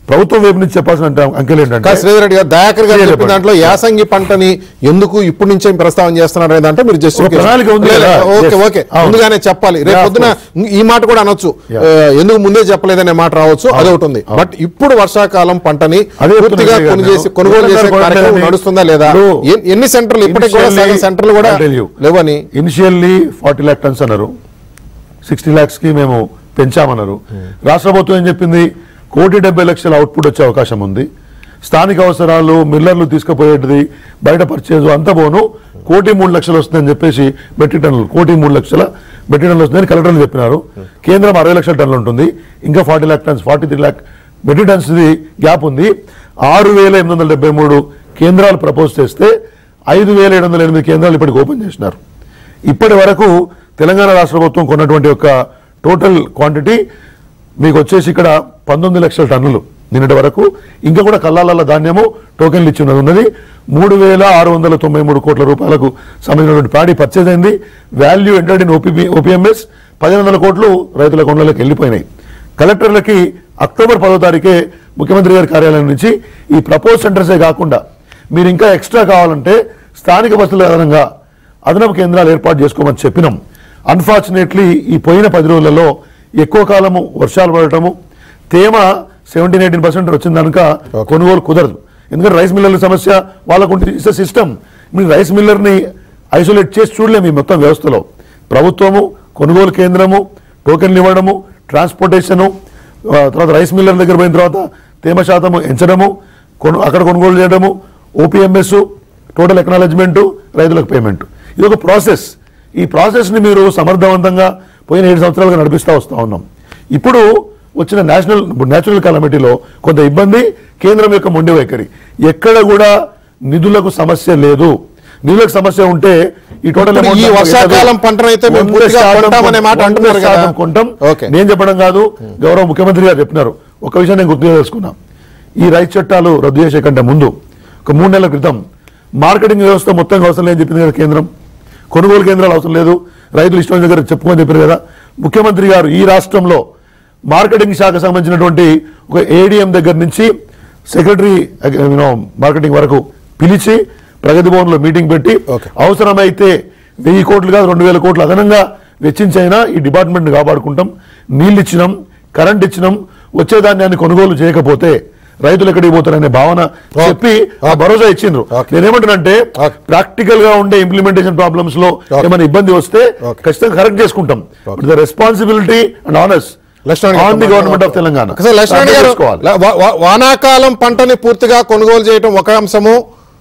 ప్రభుత్వం వైపు నుంచి చెప్పాల్సిన అంటే అంకెలు ఏంటంటే కాదు శ్రీధర్ రెడ్డి గారు దయాకర్ గారు చెప్పండి. చెప్పిన దాంట్లో యాసంగి పంటని ఎందుకు ఇప్పటి నుంచే ప్రస్తావన చేస్తున్నారు అనే దాంట్లో మీరు జస్ట్ ఒక ప్రణాళిక ఉంది కదా. Okay Yes. ఓకే అవును. ముందుగానే చెప్పాలి రేపు Yeah, of పొద్దున ఈ మాట కూడా అనొచ్చు Yeah. ఆ, ఎందుకు ముందే చెప్పలేదనే మాట రావచ్చు అదొకటి ఉంది బట్ ఇప్పుడు వర్షాకాలం పంటని అదే పూర్తిగా చెప్తున్నా కొను నేను. చేసి కొనుగోలు చేసే ఎందుకంటే కార్యక్రమం నేను- నడుస్తుందా లేదా ఇప్పుడు ఎన్- ఎన్ని సెంటర్లు ఇప్పటికి కూడా సగం Initially, సెంటర్లు కూడా I'll tell you. లేవని ఇనిషియల్లీ ఫార్టీ ల్యాక్ టన్స్ అన్నారు సిక్స్టీ ల్యాక్స్ కి మేము పెంచామన్నారు రాష్ట్ర ప్రభుత్వం ఏం చెప్పింది కోటి డెబ్బై లక్షల అవుట్పుట్ వచ్చే అవకాశం ఉంది స్థానిక అవసరాలు మిల్లర్లు తీసుకుపోయేటిది బయట పర్చేజ్ అంతా పోను కోటి మూడు లక్షలు వస్తుందని చెప్పేసి మెట్రిక్ టన్నులు కోటి మూడు లక్షల మెట్రిక్ టన్నులు వస్తుందని కలెక్టర్లు చెప్పినారు కేంద్రం అరవై లక్షల టన్నులు ఉంటుంది ఇంకా forty lakh tons forty three lakh metric tons gap ఉంది ఆరు వేల ఎనిమిది వందల డెబ్బై మూడు కేంద్రాలు ప్రపోజ్ చేస్తే ఐదు వేల ఏడు వందల ఎనిమిది కేంద్రాలు ఇప్పటికి ఓపెన్ చేసినారు ఇప్పటి వరకు తెలంగాణ రాష్ట్ర ప్రభుత్వం కొన్నటువంటి యొక్క టోటల్ క్వాంటిటీ మీకు వచ్చేసి ఇక్కడ పంతొమ్మిది లక్షల టన్నులు నిన్నటి వరకు ఇంకా కూడా కల్లాల ధాన్యము టోకెన్లు ఇచ్చి ఉన్నది ఉన్నది మూడు వేల ఆరు వందల తొంభై మూడు కోట్ల రూపాయలకు సంబంధించినటువంటి ప్యాడీ పర్చేజ్ అయింది value entered in OPB OPMS పదిహేను వందల కోట్లు రైతుల అకౌంట్లలోకి వెళ్ళిపోయినాయి కలెక్టర్లకి అక్టోబర్ పదో తారీఖే ముఖ్యమంత్రి గారి కార్యాలయం నుంచి ఈ ప్రపోజ్ సెంటర్సే కాకుండా మీరు ఇంకా ఎక్స్ట్రా కావాలంటే స్థానిక బస్సుల ఆధారంగా అదనపు కేంద్రాలు ఏర్పాటు చేసుకోమని చెప్పినాం అన్ఫార్చునేట్లీ ఈ పోయిన పది రోజులలో ఎక్కువ కాలము వర్షాలు పడటము తేమ సెవెంటీన్ ఎయిటీన్ పర్సెంట్ వచ్చింది కనుక కొనుగోలు కుదరదు ఎందుకంటే రైస్ మిల్లర్ల సమస్య వాళ్ళకు ఇట్స్ సిస్టమ్ మీరు రైస్ మిల్లర్ని ఐసోలేట్ చేసి చూడలేము ఈ మొత్తం వ్యవస్థలో ప్రభుత్వము కొనుగోలు కేంద్రము టోకెన్లు ఇవ్వడము ట్రాన్స్పోర్టేషను ఆ, తర్వాత రైస్ మిల్లర్ దగ్గర పోయిన తర్వాత తేమ శాతము ఎంచడము కొను అక్కడ కొనుగోలు చేయడము ఓపీఎంఎస్ టోటల్ ఎక్నాలజ్మెంట్ రైతులకు పేమెంట్ ఇది ఒక ప్రాసెస్ ఈ ప్రాసెస్ని మీరు సమర్థవంతంగా పోయిన ఏడు సంవత్సరాలుగా నడిపిస్తూ వస్తూ ఉన్నాం ఇప్పుడు వచ్చిన నేషనల్ నేచురల్ కలమిటీలో కొంత ఇబ్బంది కేంద్రం యొక్క మొండి వైఖరి ఎక్కడ కూడా నిధులకు సమస్య లేదు నిధులకు సమస్య ఉంటే ఈ టోటల్ ఇప్పుడు ఈ amount వర్షాకాలం పంటనైతే మేము వంద పూర్తిగా శాతం కొంటామనే మాట వంద అంటున్నారు కదా. శాతం కొంటాం ఓకే. నేను చెప్పడం కాదు గౌరవ ముఖ్యమంత్రి గారు చెప్పినారు ఒక విషయం నేను గుర్తు చేసుకున్నా ఈ రైతు చట్టాలు రద్దు చేసే కంటే ముందు ఒక మూడు నెలల క్రితం మార్కెటింగ్ వ్యవస్థ మొత్తం అవసరం లేదని చెప్పింది కదా కేంద్రం కొనుగోలు కేంద్రాలు అవసరం లేదు రైతులు ఇష్టం దగ్గర చెప్పుకొని చెప్పారు కదా ముఖ్యమంత్రి గారు ఈ రాష్ట్రంలో మార్కెటింగ్ శాఖ సంబంధించినటువంటి ఒక ఏడిఎం దగ్గర నుంచి సెక్రటరీ యూనో మార్కెటింగ్ వరకు పిలిచి ప్రగతి భవన్లో మీటింగ్ పెట్టి Okay. అవసరమైతే వెయ్యి కోట్లు కాదు రెండు వేల కోట్లు అదనంగా వెచ్చించైనా ఈ డిపార్ట్మెంట్ కాపాడుకుంటాం నీళ్ళు ఇచ్చినాం కరెంట్ ఇచ్చినాం వచ్చే ధాన్యాన్ని కొనుగోలు చేయకపోతే రైతులు ఎక్కడికి పోతారనే భావన చెప్పి ఆ భరోసా ఇచ్చిండ్రు Okay. నేనేమంటున్నానంటే Okay. ప్రాక్టికల్ గా ఉండే ఇంప్లిమెంటేషన్ ప్రాబ్లమ్స్ లో Okay. ఏమైనా ఇబ్బంది వస్తే Okay. ఖచ్చితంగా కరెక్ట్ చేసుకుంటాం the responsibility and honours Lakshman garu on the government of Telangana ఒకసారి లక్ష్మణ్ అర్థం గారు చేసుకోవాలి. ల- వా- వా- వానాకాలం పంటని పూర్తిగా కొనుగోలు చేయటం ఒక అంశము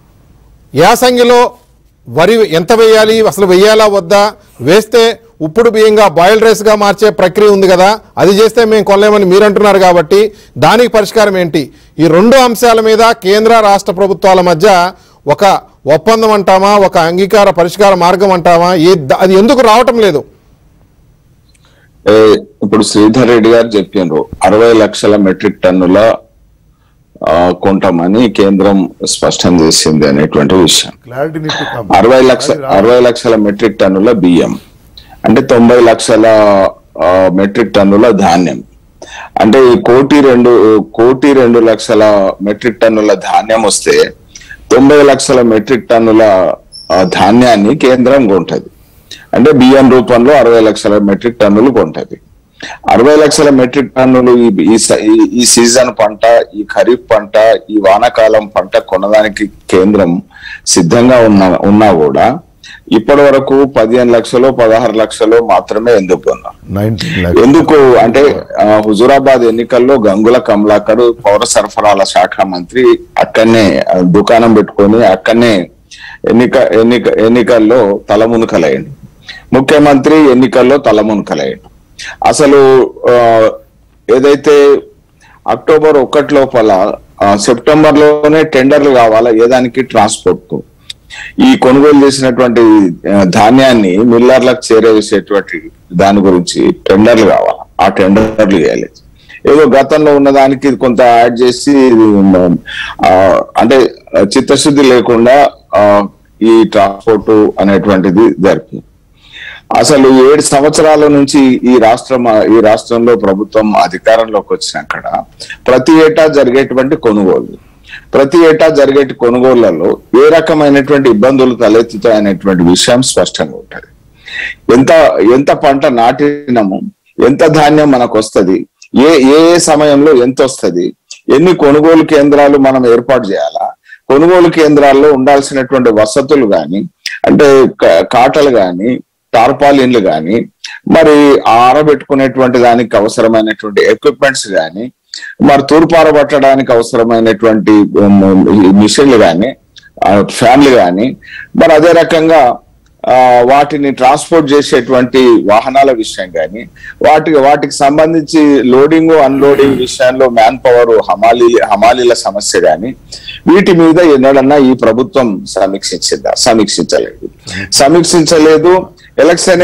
యాసంగిలో వరి ఎంత వేయాలి అసలు వేయాలా వద్దా వేస్తే ఉప్పుడు బియ్యంగా బాయిల్డ్ రైస్ గా మార్చే ప్రక్రియ ఉంది కదా అది చేస్తే మేము కొనలేమని మీరు అంటున్నారు కాబట్టి దానికి పరిష్కారం ఏంటి ఈ రెండు అంశాల మీద కేంద్ర రాష్ట్ర ప్రభుత్వాల మధ్య ఒక ఒప్పందం అంటామా ఒక అంగీకార పరిష్కార మార్గం అంటామా ఏ ద- అది ఎందుకు రావటం లేదు ఏ, ఇప్పుడు శ్రీధర్ రెడ్డి గారు చెప్పిండ్రు అరవై లక్షల మెట్రిక్ టన్నుల ఆ, కొంటామని కేంద్రం స్పష్టం చేసింది అనేటువంటి విషయం Clarity need to come. అరవై లక్ష అరవై లక్షల మెట్రిక్ టన్నుల బియ్యం అంటే తొంభై లక్షల ఆ, మెట్రిక్ టన్నుల ధాన్యం అంటే ఈ కోటి రెండు కోటి రెండు లక్షల మెట్రిక్ టన్నుల ధాన్యం వస్తే తొంభై లక్షల మెట్రిక్ టన్నుల ఆ, ధాన్యాన్ని కేంద్రం కొంటది అంటే బియ్యం రూపంలో అరవై లక్షల మెట్రిక్ టన్నులు కొంటది అరవై లక్షల మెట్రిక్ టన్నులు ఈ ఈ స- ఈ- ఈ సీజన్ పంట ఈ ఖరీఫ్ పంట ఈ వానాకాలం పంట కొనడానికి కేంద్రం సిద్ధంగా ఉన్న ఉన్నా కూడా ఇప్పటి వరకు పదిహేను లక్షలు పదహారు లక్షలు మాత్రమే ఎందుకు కొన్నారు 19 lakhs. ఎందుకు అంటే ఆ, హుజూరాబాద్ ఎన్నికల్లో గంగుల కమలాకర్ పౌర సరఫరాల శాఖ మంత్రి అక్కడనే ఆ, దుకాణం పెట్టుకొని అక్కడనే ఎన్నిక ఎన్నిక ఎన్నికల్లో తలమునకలయ్యండి ముఖ్యమంత్రి ఎన్నికల్లో తలమునకలయ్యండి అసలు ఆ, ఏదైతే అక్టోబర్ ఒకటి లోపల ఆ, సెప్టెంబర్ లోనే టెండర్లు కావాలా ఏదానికి ట్రాన్స్పోర్ట్ కు ఈ కొనుగోలు చేసినటువంటి ఆ, ధాన్యాన్ని మిల్లర్లకు చేరేసేటువంటి దాని గురించి టెండర్లు కావాలి ఆ టెండర్లు వేయాలి ఏదో గతంలో ఉన్న దానికి కొంత యాడ్ చేసి ఆ, అంటే చిత్తశుద్ధి లేకుండా ఆ, ఈ ట్రాన్స్పోర్ట్ అనేటువంటిది జరిపింది అసలు ఏడు సంవత్సరాల నుంచి ఈ రాష్ట్రం ఈ రాష్ట్రంలో ప్రభుత్వం అధికారంలోకి వచ్చినాక ప్రతి ఏటా జరిగేటువంటి కొనుగోలు ప్రతి ఏటా జరిగే కొనుగోళ్లలో ఏ రకమైనటువంటి ఇబ్బందులు తలెత్తుతాయనేటువంటి విషయం స్పష్టంగా ఉంటుంది ఎంత ఎంత పంట నాటినము ఎంత ధాన్యం మనకు వస్తది ఏ ఏ ఏ సమయంలో ఎంత వస్తది ఎన్ని కొనుగోలు కేంద్రాలు మనం ఏర్పాటు చేయాలా కొనుగోలు కేంద్రాల్లో ఉండాల్సినటువంటి వసతులు గాని అంటే క- కాటలు గాని టార్పాలిన్లు గాని మరి ఆరబెట్టుకునేటువంటి దానికి అవసరమైనటువంటి ఎక్విప్మెంట్స్ గాని మరి తూర్పారబట్టడానికి అవసరమైనటువంటి ఉమ్, ఈ మిషన్లు గాని ఫ్యాన్లు గాని మరి అదే రకంగా ఆ, వాటిని ట్రాన్స్పోర్ట్ చేసేటువంటి వాహనాల విషయం కానీ వాటికి వాటికి సంబంధించి లోడింగ్ అన్లోడింగ్ విషయంలో మ్యాన్ పవర్ హమాలీ హమాలీల సమస్య కానీ వీటి మీద ఎన్నడన్నా ఈ ప్రభుత్వం సమీక్షించిందా సమీక్షించలేదు సమీక్షించలేదు ఎలక్షన్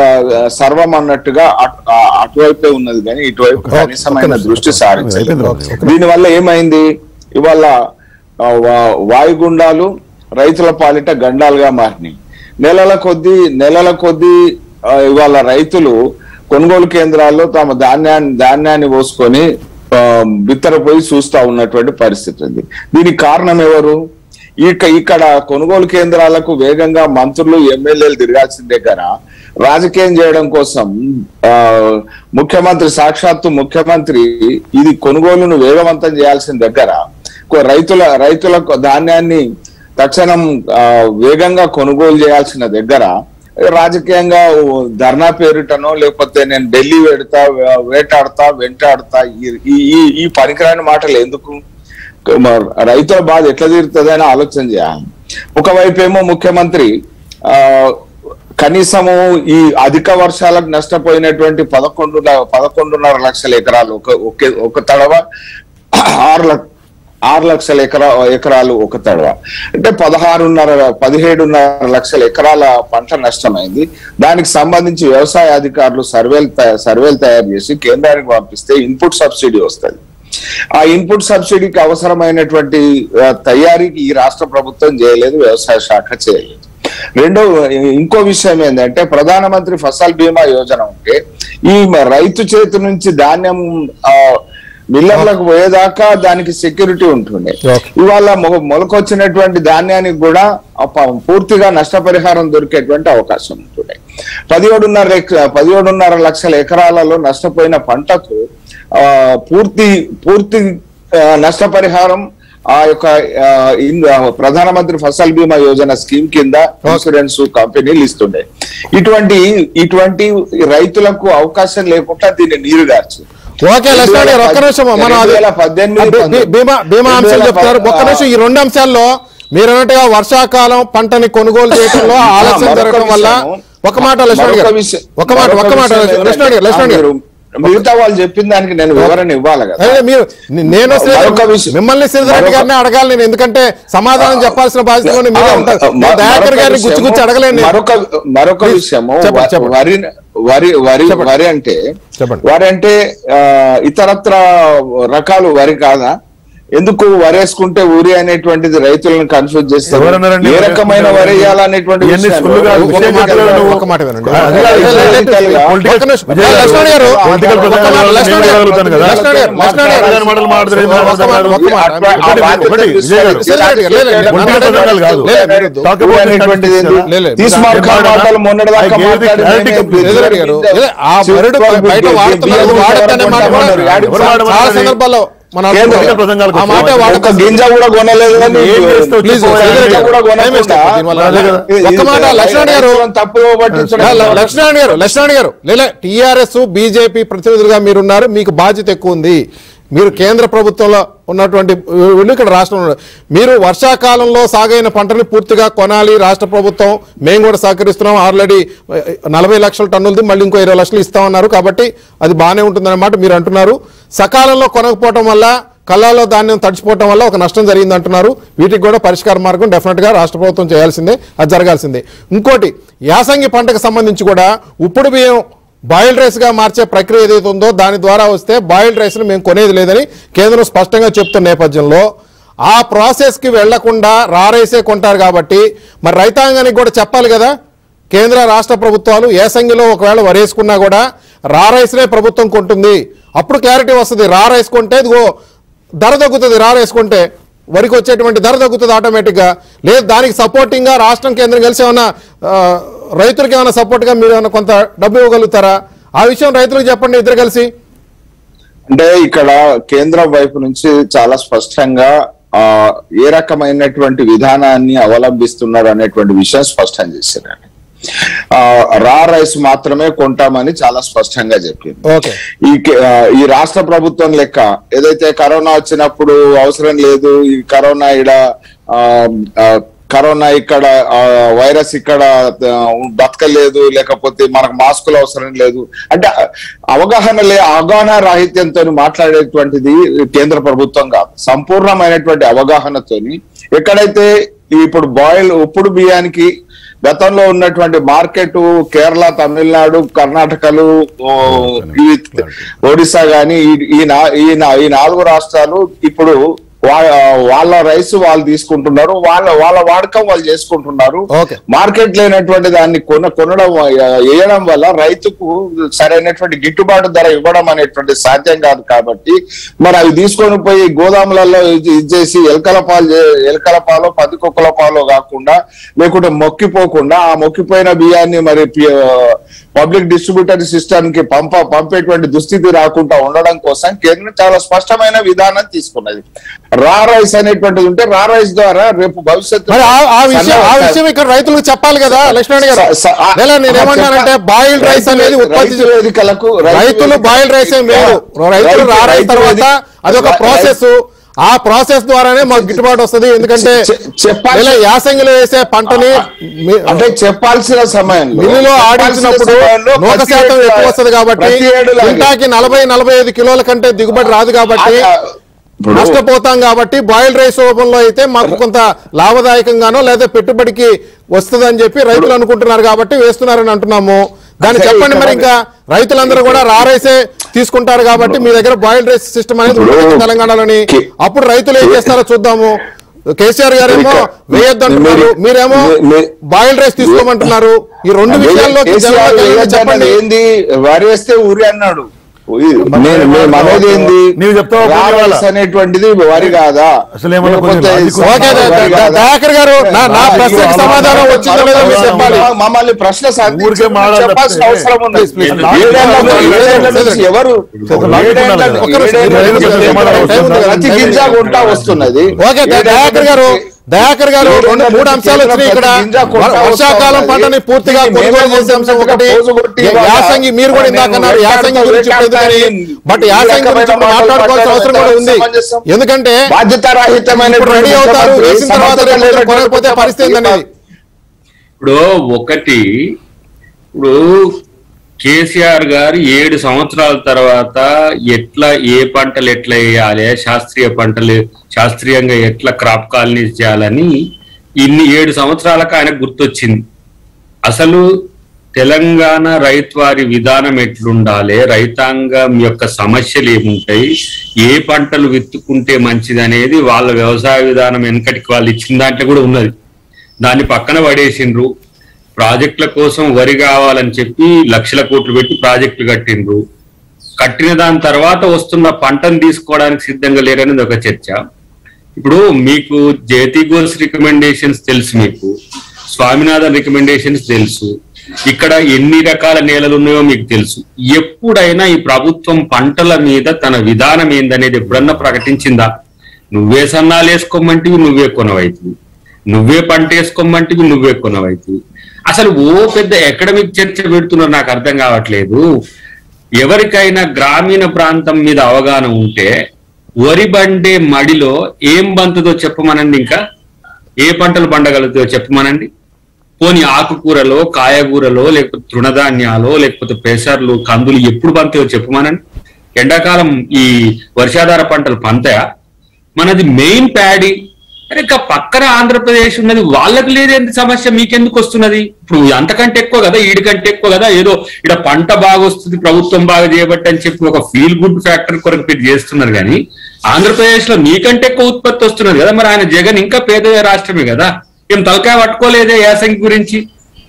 సర్వం అన్నట్టుగా అటు- ఆ, అటువైపే ఉన్నది కానీ ఇటువైపు కనీసమైన దృష్టి సారించలేదు దీనివల్ల ఏమైంది ఇవాళ ఆ, వా- వాయుగుండాలు రైతుల పాలిట గండాలుగా మారినాయి నెలల కొద్దీ నెలల కొద్దీ ఆ, ఇవాళ రైతులు కొనుగోలు కేంద్రాల్లో తమ ధాన్యాన్ని ధాన్యాన్ని పోసుకొని ఆ, బిత్తరపోయి చూస్తా ఉన్నటువంటి పరిస్థితి ఉంది దీనికి కారణం ఎవరు ఇక ఇక్కడ కొనుగోలు కేంద్రాలకు వేగంగా మంత్రులు ఎమ్మెల్యేలు తిరగాల్సిన దగ్గర రాజకీయం చేయడం కోసం ఆ ముఖ్యమంత్రి సాక్షాత్తు ముఖ్యమంత్రి ఇది కొనుగోలును వేగవంతం చేయాల్సిన దగ్గర కొ- రైతుల రైతులకు ధాన్యాన్ని తక్షణం ఆ, వేగంగా కొనుగోలు చేయాల్సిన దగ్గర రాజకీయంగా ఓ ధర్నా పేరిటనో లేకపోతే నేను ఢిల్లీ వెడతా వే- వేటాడతా వెంటాడతా ఈ- ఈ- ఈ ఈ పనికిరాని మాటలు ఎందుకు మరి రైతుల బాధ ఎట్లా తీరుతుందని ఆలోచన చేయాలి ఒకవైపు ఏమో ముఖ్యమంత్రి ఆ కనీసము ఈ అధిక వర్షాలకు నష్టపోయినటువంటి పదకొండు పదకొండున్నర లక్షల ఎకరాలు ఒక ఒకే ఒక తడవ ఆరు లక్ష ఆరు లక్షల ఎకరా ఎకరాలు ఒక తడవ అంటే పదహారున్నర పదిహేడున్నర లక్షల ఎకరాల పంట నష్టమైంది దానికి సంబంధించి వ్యవసాయ అధికారులు సర్వేలు తయా- సర్వేలు తయారు చేసి కేంద్రానికి పంపిస్తే ఇన్పుట్ సబ్సిడీ వస్తుంది ఆ ఇన్పుట్ సబ్సిడీకి అవసరమైనటువంటి ఆ, తయారీకి ఈ రాష్ట్ర ప్రభుత్వం చేయలేదు వ్యవసాయ శాఖ చేయలేదు రెండో ఇంకో విషయం ఏంటంటే ప్రధానమంత్రి ఫసల్ బీమా యోజన ఉంటే ఈ మ- రైతు చేతి నుంచి ధాన్యం ఆ, మిల్లర్లకు పోయేదాకా దానికి సెక్యూరిటీ ఉంటుండే Okay. ఇవాళ మొ- మొలకొచ్చినటువంటి ధాన్యానికి కూడా ఆ ప- పూర్తిగా నష్టపరిహారం దొరికేటువంటి అవకాశం ఉంటుండే పదిహేడున్నర ఎక- పదిహేడున్నర లక్షల ఎకరాలలో నష్టపోయిన పంటకు ఆ, పూర్తి పూర్తి ఆ, నష్టపరిహారం ఆ యొక్క ఆ, ఇన్- ఆ, ప్రధానమంత్రి ఫసల్ బీమా యోజన స్కీమ్ కింద ఇన్సూరెన్స్ కంపెనీలు ఇస్తుండే ఇటువంటి ఇటువంటి రైతులకు అవకాశం లేకుండా దీన్ని నీరు గార్చు ఓకే లక్ష్మణ్ గారు ఒక్క నిమిషం మనం అది 2018, ఆ, బీ- బీ- బీమా బీమా అంశాలు చెప్తున్నారు ఒక్క నిమిషం ఈ రెండు అంశాల్లో మీరు అన్నట్టుగా వర్షాకాలం పంటని కొనుగోలు చేయడంలో ఆలస్యం మరొక జరగడం వల్ల విషయము, ఒక మాట లక్ష్మణ్ మరొక గారు విషయం- ఒక మాట మరొక ఒక్క మాట విషయం లక్ష్మణ్ గారు లక్ష్మణ్ ఏంటంటే, గారు మిగతా వాళ్ళు చెప్పిన దానికి నేను వివరణ ఇవ్వాలి కదా అదే మీరు నే- నేను శ్రీధర్- మరొక విషయం- మిమ్మల్ని శ్రీధర్ రెడ్డి మరొక- గారిని అడగాలి నేను ఎందుకంటే సమాధానం చెప్పాల్సిన బాధ్యత కూడా మీరే ఆ, ఉంటారు మ- నేను దయాకర్ మరొక గారిని గుచ్చి విషయము- గుచ్చి అడగలేను నేను. మరొక మరొక Please, విషయము చెప్పండి, వ- చెప్పండి. వరి వరి వరి చెప్పండి. వరి అంటే చెప్పండి. వరి అంటే ఆ, ఇతరత్ర రకాలు వరి కాదా ఎందుకు వరి వేసుకుంటే ఊరి అనేటువంటిది రైతులను కన్ఫ్యూజ్ చేస్తారు ఎవరన్నారండి ఏ వరి రకమైన వేసుకుంటే వరి వేయాలనేటువంటి ఇవన్నీ విషయాలు సులువుగా ఒక విజయ్ మాట గారు వినండి. ఒక్క మాట వినండి. అది కాదు, లే- లే- లే- పొలిటికల్ గా- ఒక్క నిమిషం. విజయ్ గారు, లక్ష్మణ్ గారు పొలిటికల్ ఒక్క మాట, ప్రజలు లక్ష్మణ్ గారు, అడుగుతాను కదా. లక్ష్మణ్ గారు, లక్ష్మణ్ గారు. ప్రధాని మాటలు మాట్లాడరు, ఏం ఒక్క మాట, మాట్లాడతారు? ఒక్క మాట. అట్లా- ఆ ఒకటి, బాధ్యత ఒకటి, విజయ్ గారు. తీసుకొని లేదు, లేదు, లేదు, లేదు. పొలిటికల్ ప్రసంగాలు కాదు. లేదు, లేదు. Talk about అనేటువంటిది ఏంది? statistics. లేదు, లేదు. తీసుమార్ ఖాన్ మాటలు మొన్నటి దాకా I gave the మాట్లాడి clarity నేనే complete. శ్రీధర్ రెడ్డి గారు, లేదు, ఆ వరుడు బయట వాడుతున్నారు వాడద్దనే మాట కూడా ఎవరు వాడమన్నారు? చాలా సందర్భాల్లో మన కేంద్ర అనుకుంటాం. ప్రసంగాలకు ఆ మాట వచ్చాం. ఒక వాడతాం గింజ కూడా కొనలేదు కానీ ఏం చేస్తావు? ప్లీజ్ చెప్పు. శ్రీధర్ రెడ్డి గారు, కూడా టైం వేస్ట్ అయిపోతుంది దీనివల్ల. అదే కదా. ఒక్క మాట లక్ష్మణ్ గారు తప్పు పట్టించడం ల- ల- లక్ష్మణ్ గారు లక్ష్మణ్ గారు లేదా టిఆర్ఎస్ బీజేపీ ప్రతినిధులుగా మీరున్నారు మీకు బాధ్యత ఎక్కువ ఉంది మీరు కేంద్ర ప్రభుత్వంలో ఉన్నటువంటి వీళ్ళు ఇక్కడ రాష్ట్రంలో ఉన్నారు. మీరు వర్షాకాలంలో సాగైన పంటని పూర్తిగా కొనాలి రాష్ట్ర ప్రభుత్వం మేము కూడా సహకరిస్తున్నాం ఆల్రెడీ నలభై లక్షల టన్నులది మళ్ళీ ఇంకో ఇరవై లక్షలు ఇస్తామన్నారు కాబట్టి అది బాగానే ఉంటుందన్నమాట మీరు అంటున్నారు సకాలంలో కొనకపోవటం వల్ల కళ్ళాల్లో ధాన్యం తడిచిపోవటం వల్ల ఒక నష్టం జరిగింది అంటున్నారు వీటికి కూడా పరిష్కార మార్గం డెఫినెట్గా రాష్ట్ర ప్రభుత్వం చేయాల్సిందే అది జరగాల్సిందే ఇంకోటి యాసంగి పంటకు సంబంధించి కూడా ఉప్పుడు బియ్యం బాయిల్డ్ రైస్గా మార్చే ప్రక్రియ ఏదైతే ఉందో దాని ద్వారా వస్తే బాయిల్డ్ రైస్ను మేము కొనేది లేదని కేంద్రం స్పష్టంగా చెప్తున్న నేపథ్యంలో ఆ ప్రాసెస్కి వెళ్లకుండా రా రైసే కొంటారు కాబట్టి మరి రైతాంగానికి కూడా చెప్పాలి కదా కేంద్ర రాష్ట్ర ప్రభుత్వాలు ఏసంగిలో ఒకవేళ వరేసుకున్నా కూడా రా రైస్నే ప్రభుత్వం కొంటుంది అప్పుడు క్లారిటీ వస్తుంది రా రైస్ కొంటే ఇదిగో ధర తగ్గుతుంది రా రైస్ కొంటే వరికి వచ్చేటువంటి ధర తగ్గుతుంది ఆటోమేటిక్గా లేదు దానికి సపోర్టింగ్గా రాష్ట్రం కేంద్రం కలిసి ఏమైనా ఆ, రైతులకి ఏమైనా సపోర్ట్గా మీరు ఏమైనా కొంత డబ్బు ఇవ్వగలుగుతారా ఆ విషయం రైతులకు చెప్పండి ఇద్దరు కలిసి అంటే ఇక్కడ కేంద్రం వైపు నుంచి చాలా స్పష్టంగా ఆ ఏ రకమైనటువంటి విధానాన్ని అవలంబిస్తున్నారు అనేటువంటి విషయం స్పష్టం చేశారండి ఆ రా రైస్ మాత్రమే కొంటామని చాలా స్పష్టంగా చెప్పింది ఓకే ఈ కే- ఆ, ఈ రాష్ట్ర ప్రభుత్వం లెక్క ఏదైతే కరోనా వచ్చినప్పుడు అవసరం లేదు ఈ కరోనా ఇడ ఆ, ఆ, కరోనా ఇక్కడ ఆ, వైరస్ ఇక్కడ ఆ, బతకలేదు లేకపోతే మనకు మాస్కులు అవసరం లేదు అంటే అవగాహన లే అవగాహన రాహిత్యంతో మాట్లాడేటువంటిది కేంద్ర ప్రభుత్వం కాదు సంపూర్ణమైనటువంటి అవగాహనతోని ఎక్కడైతే ఇప్పుడు బాయిల్ ఉప్పుడు బియ్యానికి గతంలో ఉన్నటువంటి మార్కెట్ కేరళ తమిళనాడు కర్ణాటకలు ఓ, ఈ ఒడిశా గాని ఈ- ఈ నా- ఈ నా- ఈ నాలుగు రాష్ట్రాలు ఇప్పుడు వా- వాళ్ళ రైస్ వాళ్ళు తీసుకుంటున్నారు వాళ్ళ వాళ్ళ వాడకం వాళ్ళు చేసుకుంటున్నారు Okay. మార్కెట్ లేనటువంటి దాన్ని కొన కొనడం ఆ, వేయడం వల్ల రైతుకు సరైనటువంటి గిట్టుబాటు ధర ఇవ్వడం అనేటువంటి సాధ్యం కాదు కాబట్టి మరి అవి తీసుకొని పోయి గోదాములలో ఇది ఇది చేసి ఎలకల పాలు చే- ఎలకల పాలు పది కుక్కల పాలు కాకుండా లేకుంటే మొక్కిపోకుండా ఆ మొక్కిపోయిన బియ్యాన్ని మరి పబ్లిక్ డిస్ట్రిబ్యూటర్ సిస్టమ్ కి పంప పంపేటువంటి దుస్థితి రాకుండా ఉండడం కోసం కేంద్రం చాలా స్పష్టమైన విధానం తీసుకున్నది రా రైస్ అనేటువంటిది ఉంటే రా రైస్ ద్వారా రేపు భవిష్యత్తు మరి ఆ- ఆ విషయం ఆ విషయం ఇక్కడ రైతులకు చెప్పాలి కదా లక్ష్మణ్ గారు స- స- ఆ- లేదా నేను ఏమంటానంటే బాయిల్డ్ రైస్ రైతు- అనేది ఉత్పత్తి రైతు వేదికలకు రైతు రైతులు వేదిక- బాయిల్డ్ రైస్ ఏం వేరు రైతులు రైతు- రా రైస్ రైతు తర్వాత వేదిక- అదొక రై- ప్రాసెస్ ఆ ప్రాసెస్ ద్వారానే మాకు గిట్టుబాటు వస్తుంది ఎందుకంటే చె- చెప్పాల్సి- ఇలా యాసంగిలో వేసే పంటని మీ- అంటే చెప్పాల్సిన సమయంలో మిల్లులో చెప్పాల్సిన ఆడించినప్పుడు సమయంలో నూక ప్రతి శాతం ఏడు ఎక్కువ వస్తుంది కాబట్టి ప్రతి ఏడు లాగే. క్వింటాకి నలభై నలభై ఐదు కిలోల కంటే దిగుబడి రాదు కాబట్టి ఆ- ఇప్పుడు- నష్టపోతాం కాబట్టి బాయిల్డ్ రైస్ రూపంలో అయితే మాకు కొంత లాభదాయకంగానో లేదా పెట్టుబడికి వస్తుందని చెప్పి రైతులు అనుకుంటున్నారు కాబట్టి వేస్తున్నారని అంటున్నాము దాన్ని అసలు చెప్పండి మరి ఇక్కడ- ఇంకా రైతులందరూ కూడా రా రైసే తీసుకుంటారు కాబట్టి మీ దగ్గర బాయిల్డ్ రైస్ సిస్టమ్ అనేది ఇప్పుడు ఉంటుంది తెలంగాణలోని కి- అప్పుడు రైతులు ఏం చేస్తారో చూద్దాము కేసీఆర్ గారేమో ఇక్కడ- వేయొద్దు అంటున్నారు మీరు- మీరేమో మీ- మీ- బాయిల్డ్ రైస్ తీసుకోమంటున్నారు ఈ రెండు విషయాల్లో కేసీఆర్ వేయొద్దన్నది చెప్పండి ఏంది వరేస్తే ఊరి అన్నాడు నేను మేము అనేది ఏంది నీవు చెప్తావా రా పుణ్యవాళ్ళ? రైస్ అనేటువంటిది వరి కాదా అసలు ఏమన్నా కొంచెం లేకపోతే లాజిక్ స- ఓకే ద- వరి ద- కాదా? దయాకర్ గారు నా- నా ఆ, ప్రశ్నకు ఇదిగో సమాధానం మమ్మల్ని వచ్చిందో లేదో మీరు చెప్పాలి మమ్మల్ని ప్రశ్న సంధించి ఊరికే మాట్లాడడం చెప్పాల్సిన తప్పితే. అవసరం ఉంది Please, please. ఏడేళ్ల నుంచి- ఏడేళ్ల నుంచి ఎవరు లాజిక్ ఏడేళ్ల ఉండాలి నుంచి- కదా. ఏడేళ్ల ఒక్క నుంచి నిమిషం, ఎవరు టైం ఉంది కదా. ప్రతి గింజ కొంటా వస్తున్నది ఓకే ద- ఏడేళ్ల దయాకర్ గారు నుంచి- దయాకర్ గారు ఏడేళ్ల రెండు మూడు నుంచి అంశాలు వచ్చినాయి ఇక్కడ ప్రతి గింజ కొంటా వ- వర్షాకాలం వస్తున్నది. పంటని పూర్తిగా ఇది కొనుగోలు మేమే చేసే అంశం ఒకటి పోజు కొట్టి ఇవాళ యాసంగి మీరు కూడా ఇందాక నేను అన్నారు యాసంగి వెంటాడుతా, గురించి ఇప్పుడు ఎందుకని వెంటాడుతా బట్ ఈ యాసంగి రకమైన గురించి ఇప్పుడు మాటలు మాట్లాడుకోవాల్సిన అవసరం కూడా ఉంది సమంజసం. ఎందుకంటే బాధ్యతారాహిత్యమైన ఇప్పుడు రెడీ అవుతారు వేసిన తర్వాత రేపు కొనకపోతే పరిస్థితి ఏందనేది ఇప్పుడు ఒకటి ఇప్పుడు కేసీఆర్ గారు ఏడు సంవత్సరాల తర్వాత ఎట్లా ఏ పంటలు ఎట్లా వేయాలి శాస్త్రీయ పంటలు శాస్త్రీయంగా ఎట్లా క్రాప్ కాలనీస్ చేయాలని ఇన్ని ఏడు సంవత్సరాలకు ఆయన గుర్తొచ్చింది అసలు తెలంగాణ రైతువారి విధానం ఎట్లుండాలి రైతాంగం యొక్క సమస్యలు ఏముంటాయి ఏ పంటలు విత్తుకుంటే మంచిది అనేది వాళ్ళ వ్యవసాయ విధానం వెనకటికి వాళ్ళు ఇచ్చిన దాంట్లో కూడా ఉన్నది దాన్ని పక్కన పడేసిండ్రు ప్రాజెక్టుల కోసం వరి కావాలని చెప్పి లక్షల కోట్లు పెట్టి ప్రాజెక్టులు కట్టిండ్రు కట్టిన దాని తర్వాత వస్తున్న పంటను తీసుకోవడానికి సిద్ధంగా లేరనేది ఒక చర్చ ఇప్పుడు మీకు జేతి గోల్స్ రికమెండేషన్స్ తెలుసు మీకు స్వామినాథన్ రికమెండేషన్స్ తెలుసు ఇక్కడ ఎన్ని రకాల నేలలు ఉన్నాయో మీకు తెలుసు ఎప్పుడైనా ఈ ప్రభుత్వం పంటల మీద తన విధానం ఏందనేది ఎప్పుడన్నా ప్రకటించిందా నువ్వే సన్నాలు వేసుకోమంటివి నువ్వే కొనవైతివి నువ్వే పంట వేసుకోమంటివి నువ్వే కొనవైతివి అసలు ఓ పెద్ద ఎకడమిక్ చర్చ పెడుతున్నారు నాకు అర్థం కావట్లేదు ఎవరికైనా గ్రామీణ ప్రాంతం మీద అవగాహన ఉంటే వరి బండే మడిలో ఏం బంతుదో చెప్పమనండి ఇంకా ఏ పంటలు పండగలుగుతాయో చెప్పమనండి పోని ఆకుకూరలో కాయగూరలో లేకపోతే తృణధాన్యాలో లేకపోతే పెసర్లు కందులు ఎప్పుడు పంతాయో చెప్పమనండి ఎండాకాలం ఈ వర్షాధార పంటలు పంతాయా మనది మెయిన్ ప్యాడీ అరే ఇంకా పక్కన ఆంధ్రప్రదేశ్ ఉన్నది వాళ్ళకి లేదేంటి సమస్య మీకెందుకు వస్తున్నది ఇప్పుడు అంతకంటే ఎక్కువ కదా ఈడికంటే ఎక్కువ కదా ఏదో ఇక్కడ పంట బాగా వస్తుంది ప్రభుత్వం బాగా చేయబట్టి అని చెప్పి ఒక ఫీల్ గుడ్ ఫ్యాక్టర్ కొరకు మీరు చేస్తున్నారు కానీ ఆంధ్రప్రదేశ్ లో మీకంటే ఎక్కువ ఉత్పత్తి వస్తున్నది కదా మరి ఆయన జగన్ ఇంకా పేద రాష్ట్రమే కదా ఏం తలకాయ పట్టుకోలేదే యాసంగి గురించి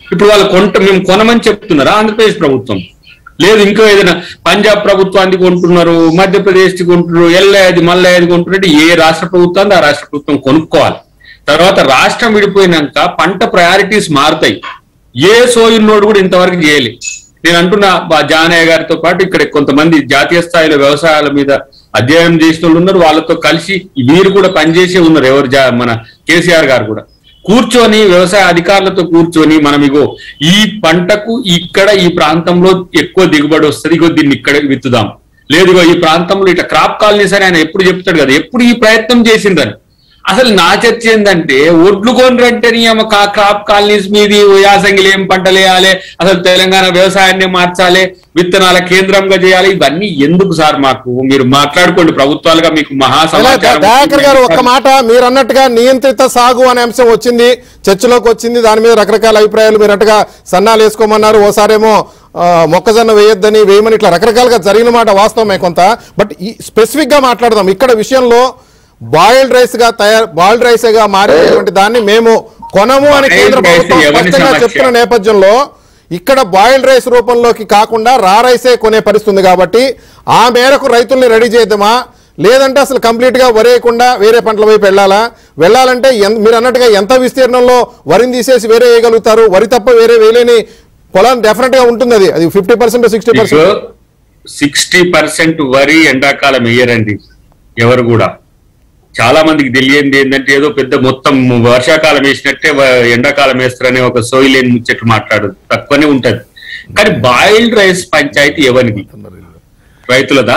ఇప్పుడు వాళ్ళు కొంట మేము కొనమని చెప్తున్నారా ఆంధ్రప్రదేశ్ ప్రభుత్వం లేదు ఇంకో ఏదైనా పంజాబ్ ప్రభుత్వానికి కొంటున్నారు మధ్యప్రదేశ్ కి కొంటున్నారు ఎల్లాది మల్లాది కొంటున్నట్టు ఏ రాష్ట్ర ప్రభుత్వాన్ని ఆ రాష్ట్ర ప్రభుత్వం కొనుక్కోవాలి తర్వాత రాష్ట్రం విడిపోయినాక పంట ప్రయారిటీస్ మారుతాయి ఏ సోయున్నోడు కూడా ఇంతవరకు చేయలేదు నేను అంటున్నా మా జానయ్య గారితో పాటు ఇక్కడ కొంతమంది జాతీయ స్థాయిలో వ్యవసాయాల మీద అధ్యయనం చేసిన వాళ్ళు ఉన్నారు వాళ్ళతో కలిసి వీరు కూడా పనిచేసే ఉన్నారు ఎవరు జా- మన కేసీఆర్ గారు కూడా కూర్చొని వ్యవసాయ అధికారులతో కూర్చొని మనం ఇగో ఈ పంటకు ఇక్కడ ఈ ప్రాంతంలో ఎక్కువ దిగుబడి వస్తుంది ఇగో దీన్ని ఇక్కడ విత్తుదాం లేదు ఇగో ఈ ప్రాంతంలో ఇట్లా క్రాప్ కాలనీస్ అని ఆయన ఎప్పుడు చెప్తాడు కదా ఎప్పుడు ఈ ప్రయత్నం చేసిందని అసలు నా చర్చ ఏంటంటే ఒడ్లు కొనరంటే క్రాప్ కాలనీస్ మీది యాసంగిలు ఏం పంటలు వేయాలి అసలు తెలంగాణ వ్యవసాయాన్ని మార్చాలి విత్తనాల కేంద్రంగా చేయాలి ఇవన్నీ ఎందుకు సార్ మాకు మీరు మాట్లాడుకోండి ప్రభుత్వాలుగా మీకు మహా ఇలా ద- దయాకర్ గారు ఒక్క సమాచారం మాట మీరు అన్నట్టుగా నియంత్రిత సాగు అనే అంశం వచ్చింది చర్చలోకి వచ్చింది దాని మీద రకరకాల అభిప్రాయాలు మీరు అన్నట్టుగా సన్నాలు వేసుకోమన్నారు ఓసారేమో ఆ, మొక్కజొన్న వేయొద్దని వేయమని ఇట్లా రకరకాలుగా జరిగిన మాట వాస్తవమే కొంత బట్ ఈ స్పెసిఫిక్ గా మాట్లాడదాం ఇక్కడ విషయంలో బాయిల్డ్ రైస్ గా తయారు బాయిల్డ్ రైస్ గా మారినటువంటి దాన్ని మేము కొనము అని Boiled కేంద్ర rice ప్రభుత్వం ఎవరి స్పష్టంగా సమస్య? చెప్తున్న నేపథ్యంలో ఇక్కడ బాయిల్డ్ రైస్ రూపంలోకి కాకుండా రా రైసే కొనే పరిస్థితి ఉంది కాబట్టి ఆ మేరకు రైతుల్ని రెడీ చేద్దామా లేదంటే అసలు కంప్లీట్ గా వరేయకుండా వేరే పంటల వైపు వెళ్ళాలా వెళ్ళాలంటే ఎన్- మీరు అన్నట్టుగా ఎంత విస్తీర్ణంలో వరిని తీసేసి వేరే వేయగలుగుతారు వరి తప్ప వేరే వేయలేని పొలం డెఫినెట్ గా ఉంటుంది అది అది fifty percent sixty percent sixty percent వరి ఎండాకాలం వేయరండి ఎవరు కూడా చాలా మందికి తెలియంది ఏంటంటే ఏదో పెద్ద మొత్తం వర్షాకాలం వేసినట్టే వ- ఎండాకాలం వేస్తారనే ఒక సోయిలేని ముచ్చట్లు మాట్లాడు తక్కువనే ఉంటది కానీ బాయిల్డ్ రైస్ పంచాయతీ ఎవరిది రైతులదా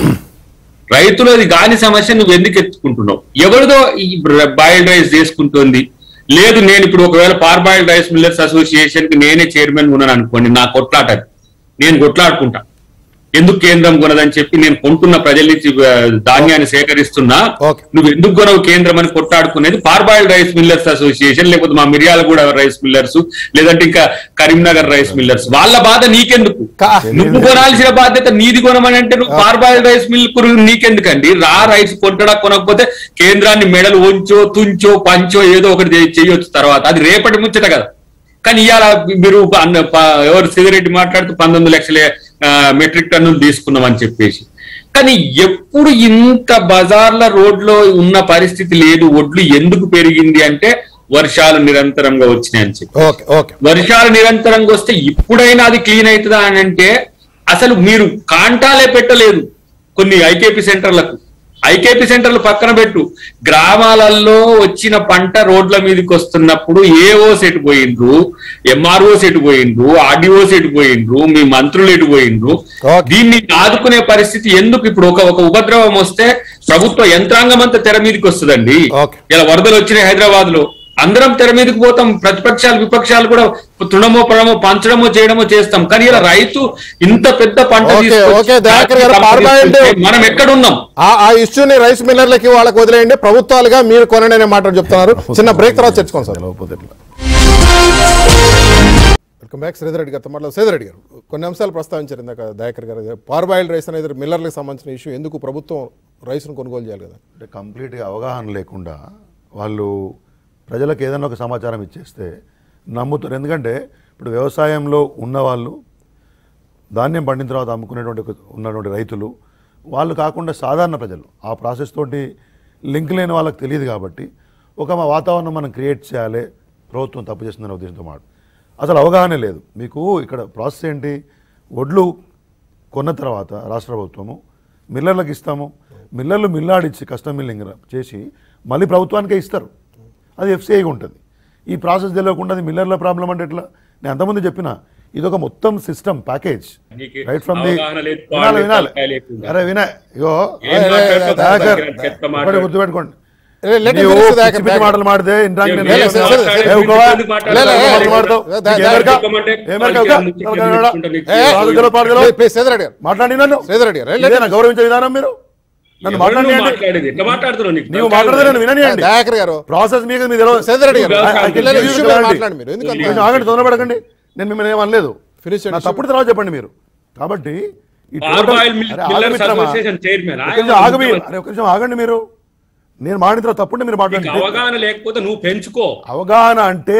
రైతులది కాని సమస్య నువ్వు ఎందుకు ఎత్తుకుంటున్నావు ఎవరిదో ఈ బాయిల్డ్ రైస్ చేసుకుంటుంది లేదు నేను ఇప్పుడు ఒకవేళ పార్ బాయిల్డ్ రైస్ మిల్లర్స్ అసోసియేషన్ కి నేనే చైర్మన్ ఉన్నాను అనుకోండి నా కొట్లాట అది. నేను కొట్లాడుకుంటా ఎందుకు కేంద్రం కొనదని చెప్పి నేను కొంటున్న ప్రజల నుంచి ఆ, ధాన్యాన్ని సేకరిస్తున్నా Okay. నువ్వు ఎందుకు కొనవు కేంద్రం అని కొట్లాడుకునేది పార్బాయిల్డ్ రైస్ మిల్లర్స్ అసోసియేషన్ లేకపోతే మా మిర్యాలగూడ రైస్ మిల్లర్స్ లేదంటే ఇంకా కరీంనగర్ రైస్ మిల్లర్స్ వాళ్ళ బాధ నీకెందుకు కా- నువ్వు కొనాల్సిన బాధ్యత నీది కొనమని అంటే నువ్వు పార్బాయిల్డ్ రైస్ మిల్ కురు నీకెందుకండి రా రైస్ కొంటడా కొనకపోతే కేంద్రాన్ని మెడలు ఉంచో తుంచో పంచో ఏదో ఒకటి చేయ- చేయొచ్చు తర్వాత అది రేపటి ముచ్చట కదా కానీ ఇవాళ మీరు అన్న ప- ఎవరు సిగరెడ్డి మాట్లాడుతూ పంతొమ్మిది లక్షల ఆ, మెట్రిక్ టన్నులు తీసుకున్నామని చెప్పేసి కానీ ఎప్పుడు ఇంత బజార్ల రోడ్లో ఉన్న పరిస్థితి లేదు ఒడ్లు ఎందుకు పెరిగింది అంటే వర్షాలు నిరంతరంగా వచ్చినాయని చెప్పి ఓకే ఓకే వర్షాలు నిరంతరంగా వస్తే ఇప్పుడైనా అది క్లీన్ అవుతుందా అని అంటే అసలు మీరు కాంటాలే పెట్టలేదు కొన్ని ఐకేపీ సెంటర్లకు ఐకేపీ సెంటర్లు పక్కన పెట్టు గ్రామాలలో వచ్చిన పంట రోడ్ల మీదకి వస్తున్నప్పుడు ఏఓ సెట్ పోయిండ్రు ఎంఆర్ఓ సెట్ పోయిండ్రు ఆర్డీఓ సెట్ పోయిండ్రు మీ మంత్రులు ఎటు పోయిండ్రు Okay. దీన్ని ఆదుకునే పరిస్థితి ఎందుకు ఇప్పుడు ఒక ఒక ఉపద్రవం వస్తే ప్రభుత్వ యంత్రాంగం అంతా తెర మీదకి వస్తుందండి Okay. ఇలా వరదలు వచ్చినాయి హైదరాబాద్ లో అందరం తెర మీదకి పోతాం ప్రతిపక్షాలు విపక్షాలు కూడా తృణమో పడమో పంచడమో చేయడమో చేస్తాం కానీ ఇలా రైతు ఇంత పెద్ద పంట ఓకే, తీసుకొచ్చి ఓకే, దయాకర్ గారు, పార్బాయిల్డ్ మనం ఎక్కడున్నాం ఆ ఆ ఇష్యూని రైస్ మిల్లర్లకి వాళ్ళకి వదిలేయండి ప్రభుత్వాలుగా మీరు కొనండి అనే మాట చెప్తున్నారు చిన్న బ్రేక్ తర్వాత చర్చుకోండి సార్ తెలియకపోతే ఎట్లా? వెల్కమ్ బ్యాక్ శ్రీధర్ రెడ్డి గారితో మాట్లాడు శ్రీధర్ రెడ్డి గారు కొన్ని అంశాలు ప్రస్తావించారు ఇందాక దయాకర్ గారు పార్బాయిల్డ్ రైస్ అనేది మిల్లర్లకు సంబంధించిన ఇష్యూ ఎందుకు ప్రభుత్వం రైస్ను కొనుగోలు చేయాలి కదా అంటే కంప్లీట్గా అవగాహన లేకుండా వాళ్ళు ప్రజలకు ఏదైనా ఒక సమాచారం ఇచ్చేస్తే నమ్ముతారు ఎందుకంటే ఇప్పుడు వ్యవసాయంలో ఉన్నవాళ్ళు ధాన్యం పండిన తర్వాత అమ్ముకునేటువంటి ఒక- ఉన్నటువంటి రైతులు వాళ్ళు కాకుండా సాధారణ ప్రజలు ఆ ప్రాసెస్ తోటి లింక్ లేని వాళ్ళకి తెలియదు కాబట్టి ఒక మా వాతావరణం మనం క్రియేట్ చేయాలి ప్రభుత్వం తప్పు చేస్తుందనే ఉద్దేశంతో మాట అసలు అవగాహన లేదు మీకు ఇక్కడ ప్రాసెస్ ఏంటి వడ్లు కొన్న తర్వాత రాష్ట్ర ప్రభుత్వము మిల్లర్లకు ఇస్తాము మిల్లర్లు మిల్లాడిచ్చి కస్టమ్ మిల్లింగ్ చేసి మళ్ళీ ప్రభుత్వానికే ఇస్తారు అది ఎఫ్సిఐగా ఉంటుంది ఈ ప్రాసెస్ తెలియకుండా అది మిల్లర్ల ప్రాబ్లం అంటే ఎట్లా నేను అంతకుముందు చెప్పిన ఇది ఒక మొత్తం సిస్టమ్ ప్యాకేజ్ నీకు రైట్ ఫ్రమ్ ది అవగాహన లేదు, వినాలి వినాలి తలకాయ లేకుండా. అరే వినయ్ ఇగో ఏం మాట్లాడతావు? దయాకర్ చెత్త మాట్లాడు. ఒకటి గుర్తుపెట్టుకోండి ఏ, let him నీవు finish, పిచ్చి దయాకర్, పిచ్చి దయాకర్. మాటలు మాడితే ఇంట్రాక్ట్ లేదు, నేను లేదు, ఏం లేదు, మాట్లాడను. లేదు, ఏ లేదు, ఉకోవా? లేదు, మాట్లాడను. లేదు, లేదు, లేదు, మాట్లాడతావు. లేదు, నీకు లేదు, ఏమరకా? చెప్పమంటే ఏమరకా? వాళ్ళకి ఉకా? ముఖ్యం ఉకా? ఉకా? తెలుసుకుంటా నీకు. ఏ, పాడు తెలియదు, పాడు తెలియదు. ప్లీజ్ శ్రీధర్ రెడ్డి గారు మాట్లాడి నన్ను శ్రీధర్ రెడ్డి గారు ఇదేనా గౌరవించే విధానం మీరు నన్ను ఎవరు నువ్వు మాట్లాడి మాట్లాడేది ఎట్లా మాట్లాడుతున్నావు నీకు నీవు మాట్లాడదే నన్ను విననియండి దయాకర్ గారు ప్రాసెస్ మీకు మీ తెలియదు శ్రీధర్ రెడ్డి గారు నువ్వు ఆ, వ్యవసాయం పిల్లల చేసి ఇష్యూ మీద మాట్లాడండి మీరు ఎందుకు అంత- కొంచెం ఆగండి తొందరపడకండి నేను మిమ్మల్ని ఏమనలేదు Finish చేయండి. నా తప్పుడు తర్వాత చెప్పండి మీరు కాబట్టి ఈ పామ్ total- ఆయిల్ మిల్- అరే, ఆగు మిల్లర్స్ మిత్రమా. Association chairman. ఒక నిమిషం ఆగు మీరు. అరే, ఒక నిమిషం ఆగండి మీరు నేను మాడిన తర్వాత తప్పుడు మీరు నీకు మాట్లాడండి అవగాహన లేకపోతే నువ్వు పెంచుకో అవగాహన అంటే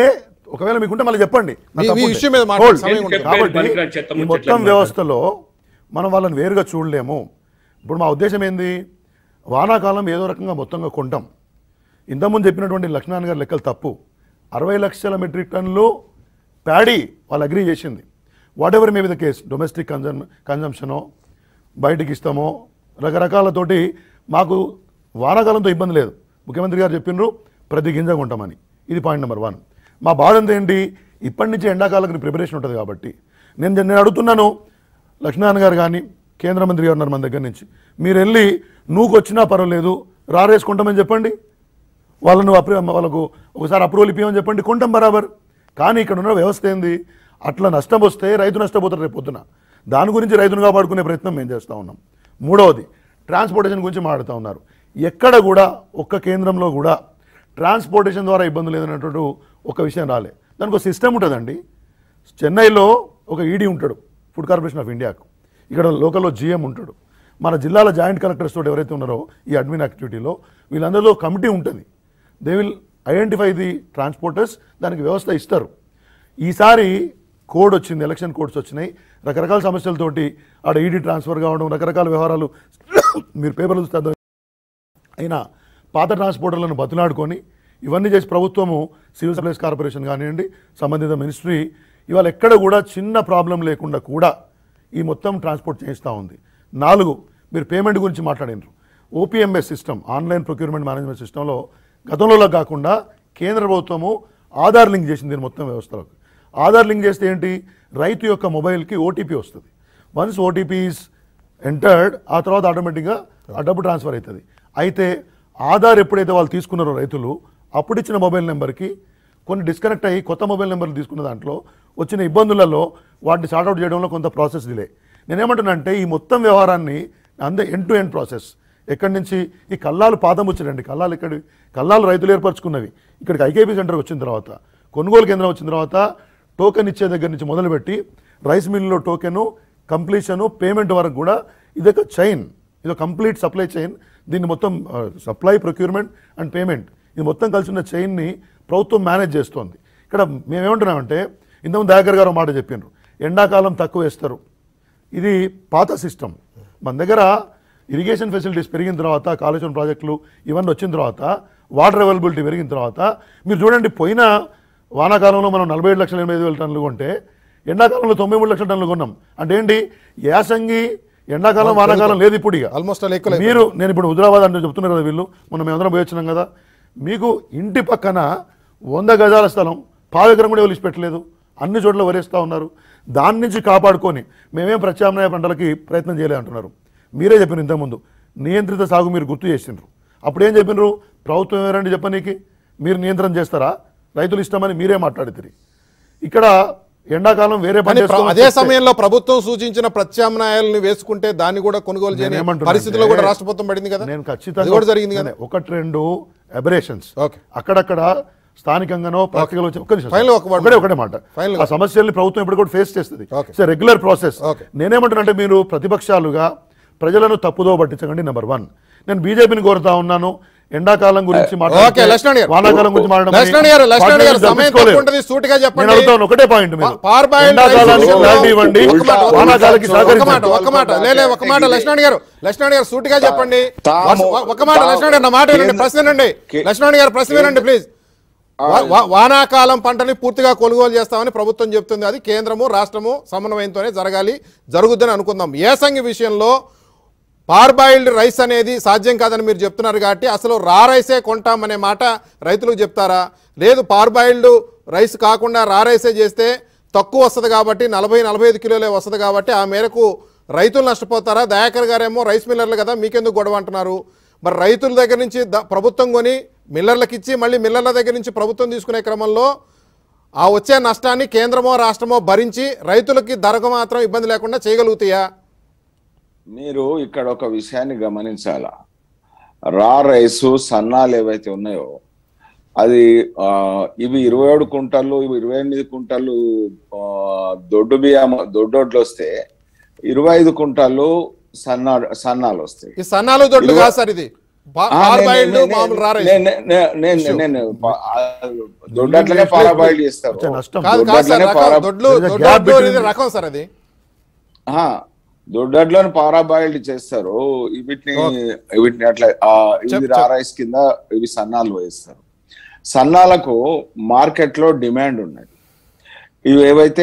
ఒకవేళ మీకుంటే మళ్ళీ చెప్పండి నా మీ- తప్పు మీ ఉంటే. ఇష్యూ మీద మాట్లాడే Hold. సమయం ఉంటుంది. చెప్పేది కాబట్టి పనికిరాని చెత్త ఈ ముచ్చట్లు మొత్తం అన్నమాట. వ్యవస్థలో మనం వాళ్ళని వేరుగా చూడలేము ఇప్పుడు మా ఉద్దేశం ఏంది వానాకాలం ఏదో రకంగా మొత్తంగా కొంటాం ఇంతకుముందు చెప్పినటువంటి లక్ష్మణ్ గారి లెక్కలు తప్పు అరవై లక్షల మెట్రిక్ టన్నులు ప్యాడీ వాళ్ళు అగ్రీ చేసింది whatever may be the case domestic కన్జమ్ కన్జంప్షనో బయటికి ఇస్తామో రకరకాలతోటి మాకు వానాకాలంతో ఇబ్బంది లేదు ముఖ్యమంత్రి గారు చెప్పిండ్రు ప్రతి గింజ కొంటామని ఇది పాయింట్ నెంబర్ వన్ మా బాధ అంతా ఏంటి ఇప్పటి నుంచి ఎండాకాలం ప్రిపరేషన్ ఉంటుంది కాబట్టి నేను నేను అడుగుతున్నాను లక్ష్మీనారాయణ గారు కానీ కేంద్ర మంత్రి గారు ఉన్నారు మన దగ్గర నుంచి మీరు వెళ్ళి నువ్వు వచ్చినా పర్వాలేదు రారేసుకుంటామని చెప్పండి వాళ్ళను అప్రూ వాళ్ళకు ఒకసారి అప్రూవల్ ఇప్పించమని చెప్పండి కొంటాం బరాబర్ కానీ ఇక్కడ ఉన్న వ్యవస్థ ఏంది అట్లా నష్టం వస్తే రైతు నష్టపోతారు రేపు పొద్దున దాని గురించి రైతును కాపాడుకునే ప్రయత్నం మేము చేస్తూ ఉన్నాం మూడవది ట్రాన్స్పోర్టేషన్ గురించి మాట్లాడుతూ ఉన్నారు ఎక్కడ కూడా ఒక్క కేంద్రంలో కూడా ట్రాన్స్పోర్టేషన్ ద్వారా ఇబ్బంది లేదన్నట్టు ఒక విషయం రాలే దానికి ఒక సిస్టమ్ ఉంటుందండి చెన్నైలో ఒక ఈడీ ఉంటాడు ఫుడ్ కార్పొరేషన్ ఆఫ్ ఇండియాకు ఇక్కడ లోకల్లో జిఎం ఉంటాడు మన జిల్లాల జాయింట్ కలెక్టర్స్ తోటి ఎవరైతే ఉన్నారో ఈ అడ్మిన్ యాక్టివిటీలో వీళ్ళందరిలో కమిటీ ఉంటుంది they will identify the transporters దానికి వ్యవస్థ ఇస్తారు ఈసారి కోడ్ వచ్చింది ఎలక్షన్ కోడ్స్ వచ్చినాయి రకరకాల సమస్యలతోటి ఆడ ఈడీ ట్రాన్స్ఫర్ కావడం రకరకాల వ్యవహారాలు మీరు పేపర్లు చూస్తే అర్థం అయినా పాత ట్రాన్స్పోర్టర్లను బతులాడుకొని ఇవన్నీ చేసి ప్రభుత్వము సివిల్ సప్లైస్ కార్పొరేషన్ కానివ్వండి సంబంధిత మినిస్ట్రీ ఇవాళ ఎక్కడ కూడా చిన్న ప్రాబ్లం లేకుండా కూడా ఈ మొత్తం ట్రాన్స్పోర్ట్ చేస్తూ ఉంది నాలుగు మీరు పేమెంట్ గురించి మాట్లాడినారు OPMS system online procurement management సిస్టంలో గతంలో కాకుండా కేంద్ర ప్రభుత్వము ఆధార్ లింక్ చేసింది దీని మొత్తం వ్యవస్థలోకి ఆధార్ లింక్ చేస్తే ఏంటి రైతు యొక్క మొబైల్కి ఓటీపీ వస్తుంది వన్స్ ఓటీపీ ఈస్ ఎంటర్డ్ ఆ తర్వాత ఆటోమేటిక్గా ఆ డబ్బు ట్రాన్స్ఫర్ అవుతుంది అయితే ఆధార్ ఎప్పుడైతే వాళ్ళు తీసుకున్నారో రైతులు అప్పుడు ఇచ్చిన మొబైల్ నెంబర్కి కొన్ని డిస్కనెక్ట్ అయ్యి కొత్త మొబైల్ నెంబర్లు తీసుకున్న దాంట్లో వచ్చిన ఇబ్బందులలో వాటిని సార్ట్అవుట్ చేయడంలో కొంత ప్రాసెస్ డిలే నేనేమంటున్నానంటే ఈ మొత్తం వ్యవహారాన్ని అందే ఎండ్ టు ఎండ్ ప్రాసెస్ ఎక్కడి నుంచి ఈ కల్లాలు పాదం వచ్చిరండి కల్లాలు ఇక్కడి కల్లాలు రైతులు ఏర్పరచుకున్నవి ఇక్కడికి ఐకేపీ సెంటర్కి వచ్చిన తర్వాత కొనుగోలు కేంద్రం వచ్చిన తర్వాత టోకెన్ ఇచ్చే దగ్గర నుంచి మొదలుపెట్టి రైస్ మిల్లో టోకెను కంప్లీషను పేమెంట్ వరకు కూడా ఇది ఒక చైన్ ఇది కంప్లీట్ సప్లై చైన్ దీన్ని మొత్తం సప్లై ప్రొక్యూర్మెంట్ అండ్ పేమెంట్ ఇది మొత్తం కలిసి ఉన్న చైన్ని ప్రభుత్వం మేనేజ్ చేస్తోంది ఇక్కడ మేమేమంటున్నామంటే ఇంతకుముందు దయాకర్ గారు ఒక మాట చెప్పిండ్రు ఎండాకాలం తక్కువ వేస్తారు ఇది పాత సిస్టమ్ మన దగ్గర ఇరిగేషన్ ఫెసిలిటీస్ పెరిగిన తర్వాత కాళేశ్వరం ప్రాజెక్టులు ఇవన్నీ వచ్చిన తర్వాత వాటర్ అవైలబిలిటీ పెరిగిన తర్వాత మీరు చూడండి పోయిన వానాకాలంలో మనం నలభై ఏడు లక్షల ఎనభై ఐదు వేల టన్నులు కొంటే ఎండాకాలంలో తొంభై మూడు లక్షల టన్నులు కొన్నాం అంటే ఏంటి యాసంగి ఎండాకాలం వానాకాలం లేదు ఇప్పుడు ఇక ఆల్మోస్ట్ ఆల్ ఎక్కువ మీరు నేను ఇప్పుడు హుజరాబాద్ అంటే చెప్తున్నారు కదా వీళ్ళు మనం మేమందరం పోయి వచ్చినాం కదా మీకు ఇంటి పక్కన వంద గజాల స్థలం పాదగ్రం కూడా ఎవరు పెట్టలేదు అన్ని చోట్ల వరేస్తూ ఉన్నారు దాని నుంచి కాపాడుకొని మేమేం ప్రత్యామ్నాయ పంటలకి ప్రయత్నం చేయలే అంటున్నారు మీరే చెప్పిన ఇంతకుముందు నియంత్రిత సాగు మీరు గుర్తు చేసిండ్రు అప్పుడు ఏం చెప్పినారు ప్రభుత్వం ఎవరండి చెప్పనీకి మీరు నియంత్రణ చేస్తారా రైతులు ఇష్టమని మీరే మాట్లాడుతారు ఇక్కడ ఎండాకాలం వేరే పని కానీ ప్ర- చేసుకోమని అదే చెప్తే- సమయంలో ప్రభుత్వం సూచించిన ప్రత్యామ్నాయాలను వేసుకుంటే దాన్ని కూడా కొనుగోలు చేయని నేనేమంటున్నా పరిస్థితిలో కూడా అంటే రాష్ట్ర ప్రభుత్వం పడింది కదా నేను అది ఖచ్చితంగా కూడా జరిగింది కదా నేను ఒకటి రెండు అబరేషన్స్ Okay. అక్కడక్కడ స్థానికంగానో ప్రాక్టికల్ వచ్చి ఒక్క నిమిషం Final ఒక word. ఒకటే ఒకటే మాట Final ఆ సమస్యల్ని ప్రభుత్వం ఇప్పుడు కూడా ఫేస్ చేస్తుంది Okay. So regular process Okay. నేనేమంటున్నా మీరు ప్రతిపక్షాలుగా ప్రజలను తప్పుదో పట్టించకండి నెంబర్ వన్ నేను బీజేపీని కోరుతా ఉన్నాను ఎండాకాలం గురించి ఓకే లక్ష్మణ్ గారు వానాకాలం గురించి మాట్లాడడం లక్ష్మణ్ గారు లక్ష్మణ్ గారు వాటిని సమయం తప్పించుకోలేరు. తక్కువ ఉంటుంది సూటిగా నేను చెప్పండి అడుగుతాను ఒకటే పాయింట్ మీరు పా- పార్బాయిల్ ఎండాకాలానికి రైతులు- క్లారిటీ ఇవ్వండి ఒక మాట, ఒక మాట, వానాకాలకి ఒక మాట సహకరించండి ఒక మాట లేలే ఒక మాట లక్ష్మణ్ గారు లక్ష్మణ్ గారు సూటిగా చెప్పండి తాము- వర్ష- ఒక మాట తాము- లక్ష్మణ్ గారు నా మాట వినండి కేంద్ర- ప్రశ్న వినండి కే- లక్ష్మణ్ గారు ప్రశ్న వినండి ప్లీజ్ వా- వా- వానాకాలం పంటని పూర్తిగా కొనుగోలు చేస్తామని ప్రభుత్వం చెప్తుంది అది కేంద్రము రాష్ట్రము సమన్వయంతోనే జరగాలి జరుగుద్దని అనుకుందాం ఏసంగి విషయంలో పార్బాయిల్డ్ రైస్ అనేది సాధ్యం కాదని మీరు చెప్తున్నారు కాబట్టి అసలు రా రైసే కొంటామనే మాట రైతులకు చెప్తారా లేదు పార్బాయిల్డ్ రైస్ కాకుండా రా రైసే చేస్తే తక్కువ వస్తుంది కాబట్టి నలభై నలభై ఐదు కిలోలే వస్తుంది కాబట్టి ఆ మేరకు రైతులు నష్టపోతారా దయాకర్ గారేమో రైస్ మిల్లర్లు కదా మీకెందుకు గొడవ అంటున్నారు మరి రైతుల దగ్గర నుంచి ద- ప్రభుత్వం కొని మిల్లర్లకు ఇచ్చి మళ్ళీ మిల్లర్ల దగ్గర నుంచి ప్రభుత్వం తీసుకునే క్రమంలో ఆ వచ్చే నష్టాన్ని కేంద్రమో రాష్ట్రమో భరించి రైతులకి ధరకు మాత్రం ఇబ్బంది లేకుండా చేయగలుగుతాయా మీరు ఇక్కడ ఒక విషయాన్ని గమనించాల రా రైసు సన్నాలు ఏవైతే ఉన్నాయో అది ఆ, ఇవి ఇరవై ఏడు కుంటలు ఇవి ఇరవై ఎనిమిది కుంటలు ఆ, దొడ్డు బియ్యం దొడ్డొడ్లు వస్తే ఇరవై ఐదు కుంటలు సన్నా సన్నాలు వస్తాయి ఈ సన్నాలు దొడ్లు ఇదిగో- కాదు సార్ ఇది పా- ఆ, పార్ నేను- బాయిల్డ్ నేను- మామూలు రారైస్ నేను- నేను- నేను- నేను పా- ఆ, దొడ్డట్లనే పారా బాయిల్డ్ చేస్తారు వచ్చే నష్టం కాదు కాదు సార్ దొడ్డట్లనే రకం పారా- దొడ్లు There is a దొడ్డు gap దొడ్లు between అనేది the- రకం సార్ అది ఆహా, దొడ్డట్లను పారా బాయిల్డ్ చేస్తారు వీటిని వీటిని అట్లా ఆ, చెప్, ఇవి చెప్. రారైస్ కింద ఇవి సన్నాలు వేస్తారు సన్నాలకు మార్కెట్ లో డిమాండ్ ఉన్నది ఇవి ఏవైతే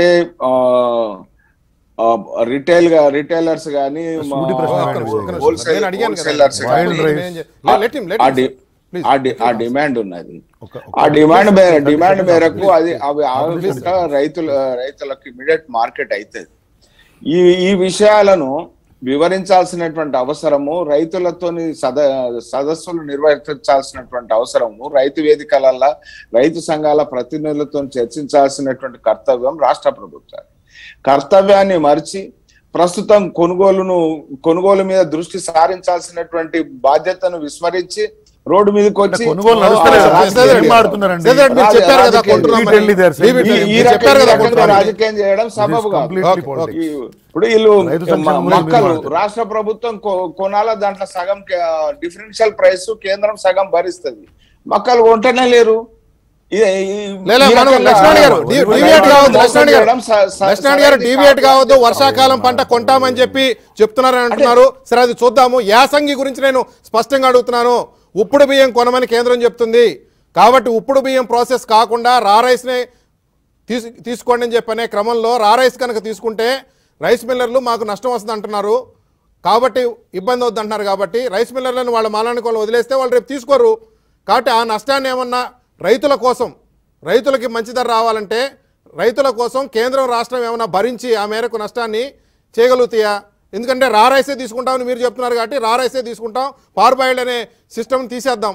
రిటైల్ గా రిటైలర్స్ గానీ సూటి ప్రశ్న ఒక్క నిమిషం, ఒక్క నిమిషం. హోల్సేల్ నేను అడిగాను కదా. హోల్సేలర్స్ Wild గానీ rice. నేను చె- లే- let him, let ఆ him, డి- please. ఆ డి- ఆ డిమాండ్ ఉన్నది ఒక- ఆ డిమాండ్ మేర డిమాండ్ మేరకు Please. అది అవి ఆగకుండా రైతుల రైతులకు ఇమీడియట్ మార్కెట్ అవుతుంది ఈ ఈ విషయాలను వివరించాల్సినటువంటి అవసరము రైతులతోని సద సదస్సులు నిర్వహించాల్సినటువంటి అవసరము రైతు వేదికలల్ల రైతు సంఘాల ప్రతినిధులతో చర్చించాల్సినటువంటి కర్తవ్యం రాష్ట్ర ప్రభుత్వం కర్తవ్యాన్ని మరిచి ప్రస్తుతం కొనుగోలును కొనుగోలు మీద దృష్టి సారించాల్సినటువంటి బాధ్యతను విస్మరించి రోడ్డు మీదకి వచ్చి కొనుగోలు నడుస్తలేదు. ఆ, రాజకీయ- ఏం మాట్లాడుతున్నారండి? సేదరెడ్డి మీరు రాజ- చెప్పారు కదా రాజకీయ- కొంటున్నామని. Completely they are saying- Leave it, ఈ- ఈ మీరు రకంగా చెప్పారు కదా రకంగా కొంటున్నామని. రాజకీయం చేయడం సబబు కాదు completely Okay, politics. ఈ- ఇప్పుడు వీళ్ళు రైతు సంక్షేమం మ- గురించి మక్కలు మాట్లాడతారు. రాష్ట్ర ప్రభుత్వం కొ- కొనాల దాంట్లో సగం డిఫరెన్షియల్ ప్రైస్ కేంద్రం సగం భరిస్తుంది మక్కలు కొంటనే లేరు ఈ- ఈ- లేదా ఈ మనం రకంగా లక్ష్మణ్ గారు రైతు డి- రైతులను డివియేట్ కావద్దు మోసం లక్ష్మణ్ గారు చేయడం స- స- లక్ష్మణ్ గారు సరైనది డివియేట్ కాదు. కావద్దు వర్షాకాలం పంట కొంటామని చెప్పి చెప్తున్నారని అంటున్నారు సరే అది చూద్దాము యాసంగి గురించి నేను స్పష్టంగా అడుగుతున్నాను ఉప్పుడు బియ్యం కొనమని కేంద్రం చెప్తుంది కాబట్టి ఉప్పుడు బియ్యం ప్రాసెస్ కాకుండా రా రైస్నే తీసు తీసుకోండి అని చెప్పనే క్రమంలో రా రైస్ కనుక తీసుకుంటే రైస్ మిల్లర్లు మాకు నష్టం వస్తుంది అంటున్నారు కాబట్టి ఇబ్బంది అవుద్ది అంటున్నారు కాబట్టి రైస్ మిల్లర్లను వాళ్ళ మాలానికి వాళ్ళు వదిలేస్తే వాళ్ళు రేపు తీసుకోరు కాబట్టి ఆ నష్టాన్ని ఏమన్నా రైతుల కోసం రైతులకి మంచి ధర రావాలంటే రైతుల కోసం కేంద్రం రాష్ట్రం ఏమైనా భరించి ఆ మేరకు నష్టాన్ని చేయగలుగుతాయా ఎందుకంటే రా రైసే తీసుకుంటామని మీరు చెప్తున్నారు కాబట్టి రా రైసే తీసుకుంటాం పార్బాయిల్డ్ అనే సిస్టమ్ తీసేద్దాం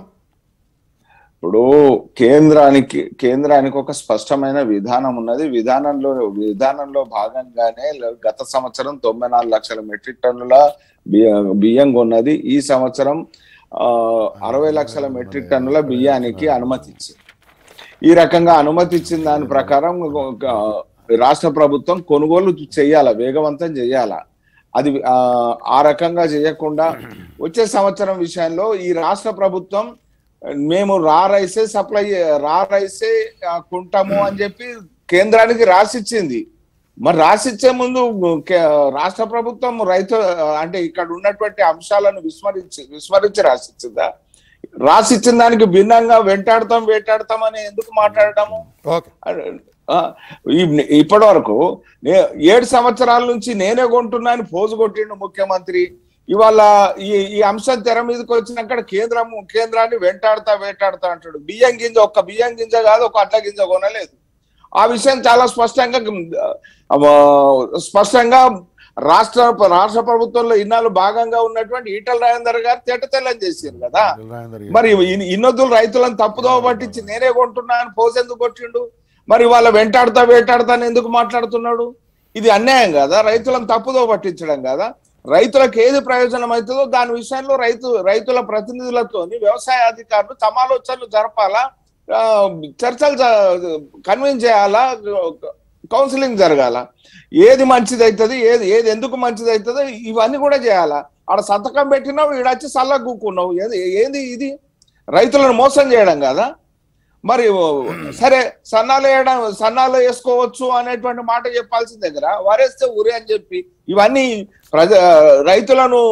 ఇప్పుడు కేంద్రానికి కేంద్రానికి ఒక స్పష్టమైన విధానం ఉన్నది విధానంలో విధానంలో భాగంగానే ల- గత సంవత్సరం తొంభై నాలుగు లక్షల మెట్రిక్ టన్నుల బియ్యం బియ్యం కొన్నది ఈ సంవత్సరం ఆ, అరవై లక్షల మెట్రిక్ టన్నుల బియ్యానికి అనుమతి ఇచ్చింది ఈ రకంగా అనుమతి ఇచ్చిన దాని ప్రకారం ఒక రాష్ట్ర ప్రభుత్వం కొనుగోలు చేయాల వేగవంతం చేయాల అది ఆ, ఆ రకంగా చేయకుండా వచ్చే సంవత్సరం విషయంలో ఈ రాష్ట్ర ప్రభుత్వం మేము రా రైసే సప్లై రా రైసే ఆ, కొంటాము అని చెప్పి కేంద్రానికి రాసిచ్చింది మరి రాసిచ్చే ముందు కే- రాష్ట్ర ప్రభుత్వం రైతు అంటే ఇక్కడ ఉన్నటువంటి అంశాలను విస్మరించి విస్మరించి రాసిచ్చిందా రాసిచ్చిన దానికి భిన్నంగా వెంటాడతాం వేటాడతాం అని ఎందుకు మాట్లాడటము ఓకే ఆ, ఈ- ఇప్పటి వరకు నే- ఏడు సంవత్సరాల నుంచి నేనే కొంటున్నా అని పోజు కొట్టిండు ముఖ్యమంత్రి ఇవాళ ఈ ఈ అంశం తెర మీదకి వచ్చినాక కేంద్రం కేంద్రాన్ని వెంటాడుతా వేటాడుతా అంటాడు బియ్యం గింజ ఒక్క బియ్యం గింజ కాదు ఒక అడ్ల గింజ కొనలేదు ఆ విషయం చాలా స్పష్టంగా ఆ, స్పష్టంగా రాష్ట్ర రాష్ట్ర ప్రభుత్వంలో ఇన్నాళ్ళు భాగంగా ఉన్నటువంటి ఈటల రాజేందర్ గారు తేట తెల్లం చేశారు కదా మరి ఇన్- ఇన్నొద్దులు రైతులను తప్పుదోవ పట్టించి నేనే కొంటున్నా అని పోసెందుకు కొట్టిండు మరి వాళ్ళ వెంటాడుతా వేటాడుతా అని ఎందుకు మాట్లాడుతున్నాడు ఇది అన్యాయం కదా రైతులను తప్పుదోవ పట్టించడం కదా రైతులకు ఏది ప్రయోజనం అవుతుందో దాని విషయంలో రైతు రైతుల ప్రతినిధులతోని వ్యవసాయ అధికారులు సమాలోచనలు జరపాలా ఆ, చర్చలు కన్విన్స్ చేయాలా కౌన్సిలింగ్ జరగాల ఏది మంచిది అవుతుంది ఏది ఏది ఎందుకు మంచిది అవుతుందో ఇవన్నీ కూడా చేయాలా ఆడ సంతకం పెట్టినావు ఈడొచ్చి సల్ల కూకున్నావు ఏది ఏది ఇది రైతులను మోసం చేయడం కదా మరి ఓ, సరే సన్నాలు వేయడం సన్నాలు వేసుకోవచ్చు అనేటువంటి మాట చెప్పాల్సిన దగ్గర వరేస్తే ఊరే అని చెప్పి ఇవన్నీ ప్రజ రైతులను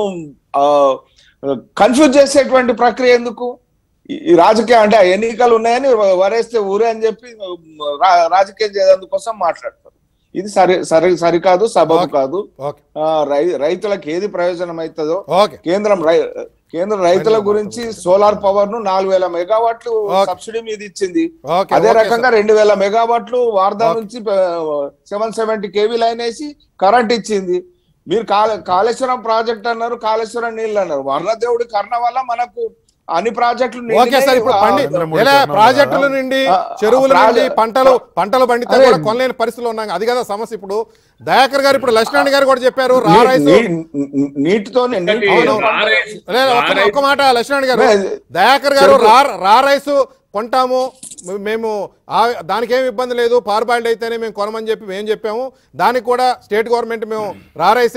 కన్ఫ్యూజ్ చేసేటువంటి ప్రక్రియ ఎందుకు ఈ- ఈ రాజకీయం అంటే ఆ ఎన్నికలు ఉన్నాయని వరేస్తే ఊరే అని చెప్పి రా- రాజకీయం చేయడం మాట్లాడతారు ఇది సరి సరి సరికాదు సబబు ఓకే. కాదు ఓకే ఆ, రై- రైతులకు ఏది ప్రయోజనం అవుతుందో ఓకే కేంద్రం రై- కేంద్ర రైతుల గురించి సోలార్ పవర్ ను నాలుగు వేల మెగావాట్లు ఓకే. సబ్సిడీ మీద ఇచ్చింది ఓకే, అదే ఓకే రకంగా రెండు వేల మెగావాట్లు వార్దా ఓకే. నుంచి సెవెన్ సెవెంటీ కేవీ లైన్ వేసి కరెంట్ ఇచ్చింది మీరు కాళ కాళేశ్వరం ప్రాజెక్ట్ అన్నారు కాళేశ్వరం నీళ్ళు అన్నారు వర్ణదేవుడి కర్ణ వల్ల మనకు అన్ని ప్రాజెక్టులు ఓకే సార్ నిండినాయి. ఇప్పుడు ఆ, పండి చంద్రమూడి ఎలా కర్ణం ప్రాజెక్టుల ద్వారా. నుండి ఆ, చెరువుల ప్రాజె- నుండి పంటలు పంటలు పండితే అదే. కూడా కొనలేని పరిస్థితులు ఉన్నాయి అది కదా సమస్య ఇప్పుడు దయాకర్ గారు ఇప్పుడు లక్ష్మణ్ గారు కూడా చెప్పారు రా నీ- రైస్ నీ- నీటితోనే నీటి- అవును. రారైస్- లేదు, ఒక్క- రారైస్- ఒక్క మాట లక్ష్మణ్ గారు లేదు. దయాకర్ గారు చెరుకు- రా రా రైస్ కొంటాము మే- మేము ఆ- దానికి ఏమి ఇబ్బంది లేదు పార్బాయిల్డ్ అయితేనే మేము కొనమని చెప్పి మేము చెప్పాము దానికి కూడా స్టేట్ గవర్నమెంట్ మేము రా రైసే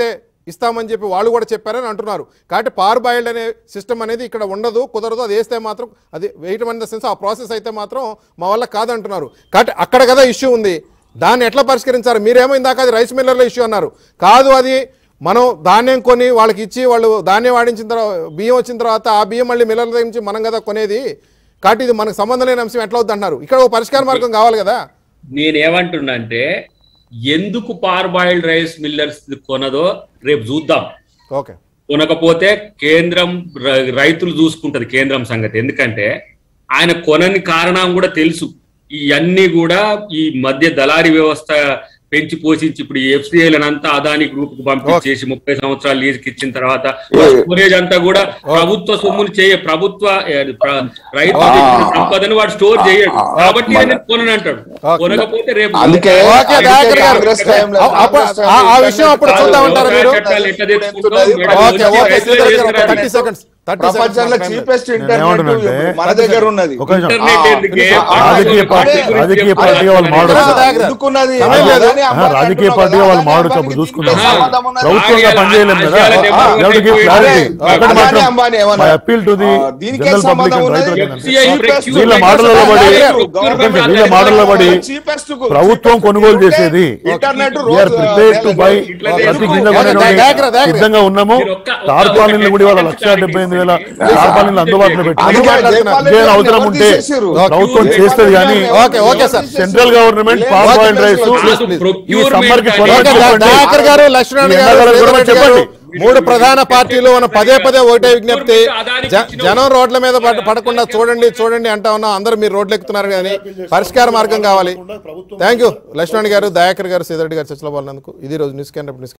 ఇస్తామని చెప్పి వాళ్ళు కూడా చెప్పారని అంటున్నారు కాబట్టి పార్ బాయిల్డ్ అనే సిస్టమ్ అనేది ఇక్కడ ఉండదు కుదరదు అది వేస్తే మాత్రం అది వేయటం అనే సెన్స్ ఆ ప్రాసెస్ అయితే మాత్రం మా వల్ల కాదంటున్నారు కాబట్టి అక్కడ కదా ఇష్యూ ఉంది దాన్ని ఎట్లా పరిష్కరించారు మీరేమో ఇందాక అది రైస్ మిల్లర్లో ఇష్యూ అన్నారు కాదు అది మనం ధాన్యం కొని వాళ్ళకి ఇచ్చి వాళ్ళు ధాన్యం వాడించిన తర్వాత బియ్యం వచ్చిన తర్వాత ఆ బియ్యం మళ్ళీ మిల్లర్ల దగ్గర నుంచి మనం కదా కొనేది కాబట్టి ఇది మనకు సంబంధం లేని అంశం ఎట్లా అవుతుంది అంటున్నారు ఇక్కడ ఒక పరిష్కార మార్గం కావాలి కదా నేనేమంటున్నా అంటే ఎందుకు పార్ బాయిల్డ్ రైస్ మిల్లర్స్ కొనదో రేపు చూద్దాం ఓకే కొనకపోతే కేంద్రం ర- రైతులు చూసుకుంటది కేంద్రం సంగతి ఎందుకంటే ఆయన కొనని కారణం కూడా తెలుసు ఇవన్నీ కూడా ఈ మధ్య దళారీ వ్యవస్థ పెంచి పోషించి ఇప్పుడు ఈ FCI అంతా అదాని గ్రూప్ కు పంపించేసి ముప్పై సంవత్సరాలు లీజుకి ఇచ్చిన తర్వాత స్టోరేజ్ అంతా కూడా ప్రభుత్వ సొమ్ములు చేయ ప్రభుత్వ ఏ, ప్ర- రైతులు తెచ్చిన సంపదని వాడు స్టోర్ చేయడు కాబట్టి నేను కొనని అంటాడు కొనకపోతే రేపు అందుకే ఓకే, అందుకే దయాకర్ గారు. కాంగ్రెస్ టైంలో ఆ- అప్పుడు ఆ- ఆ విషయం అప్పుడు చూద్దామంటారా మీరు చట్టాలు ఎట్లా తెచ్చుకుంటాం? ఓకే, మేడం, ఓకే ఓకే రైతులే శ్రీధర్ గారు చేస్తున్నారు. థర్టీ సెకండ్స్ థర్టీ ప్రపంచంలో సెకండ్స్ చీపెస్ట్ ఇంటర్నెట్ ఏమంటున్నానంటే, మన దగ్గర ఉన్నది ఒక నిమిషం. ఇంటర్నెట్ ఎందుకే? రాజకీయ పార్టీ రాజకీయ పార్టీగా వాళ్ళు మాడు ఎందుకున్నది? సమయం లేదు. అదాని ఆహా, అంబానీ రాజకీయ అంటున్నావు పార్టీగా కదా, వాళ్ళు అదాని మాడొచ్చు అంబానీకి అప్పుడు చూసుకుందాం దీనికి సంబంధం ఉన్నది? ప్రభుత్వంగా పనిచేయలేం కదా ఆసియాలో ఎవరికి నెంబర్ వన్ క్లారిటీ అయిపోయింది. ఒకటి అదాని మాత్రం అంబానీ ఏమన్నా? మై అప్పీల్ టు ది ఆ, దీనికే జనరల్ పబ్లిక్ సంబంధం అండ్ ఉన్నది? రైతులకు FCI cheapest వీళ్ళ to మాటలలో పడి government వీళ్ళ మాటలలో పడి cheapest కు- ప్రభుత్వం cheapest కొనుగోలు ఉంటే చేసేది ఇంటర్నెట్ వీఆర్ రోజు ప్రిపేర్ టు బై ఇట్లా ప్రతి ఎందుకు? గింజ ఓకే, కొనడానికి దగ్గర, దగ్గర. సిద్ధంగా ఉన్నాము మీరు ఒక్క- ఒక్క- తార్పాలిన్లు కూడా ఇవాళ ఒక్క లక్ష clarity డెబ్బై ఎనిమిది వేల ఇవ్వండి. తార్పాలిన్లు అందుబాటులో పెట్టి అందుకే జయపాల్ రెడ్డి ఇదే అవసరం ఎవరు ఉంటే తీసేసిర్రు? ప్రభుత్వం చేస్తుంది కానీ okay, okay, sir. Central government palm okay, oil rice please, please. ఈ సమ్మర్ కి Procurement కొనమని ఓకే, అనేది- చెప్పండి. దయాకర్ గారు లక్ష్మణ్ ఈ గారు ఎండాకాలం శ్రీధర్ కూడా రెడ్డి గారు చెప్పండి. మూడు ప్రధాన పార్టీలు మన పదే పదే ఒకటే విజ్ఞప్తి జ- జనం రోడ్ల మీద పడ- పడకుండా చూడండి చూడండి అంటా ఉన్నాం అందరూ మీరు రోడ్లు ఎక్కుతున్నారు కానీ పరిష్కార మార్గం కావాలి థ్యాంక్ యూ లక్ష్మణ్ గారు దయాకర్ గారు శ్రీధర్ రెడ్డి గారు చర్చలో పాల్గొన్నందుకు ఇది రోజు న్యూస్ క్యాన్ న్యూస్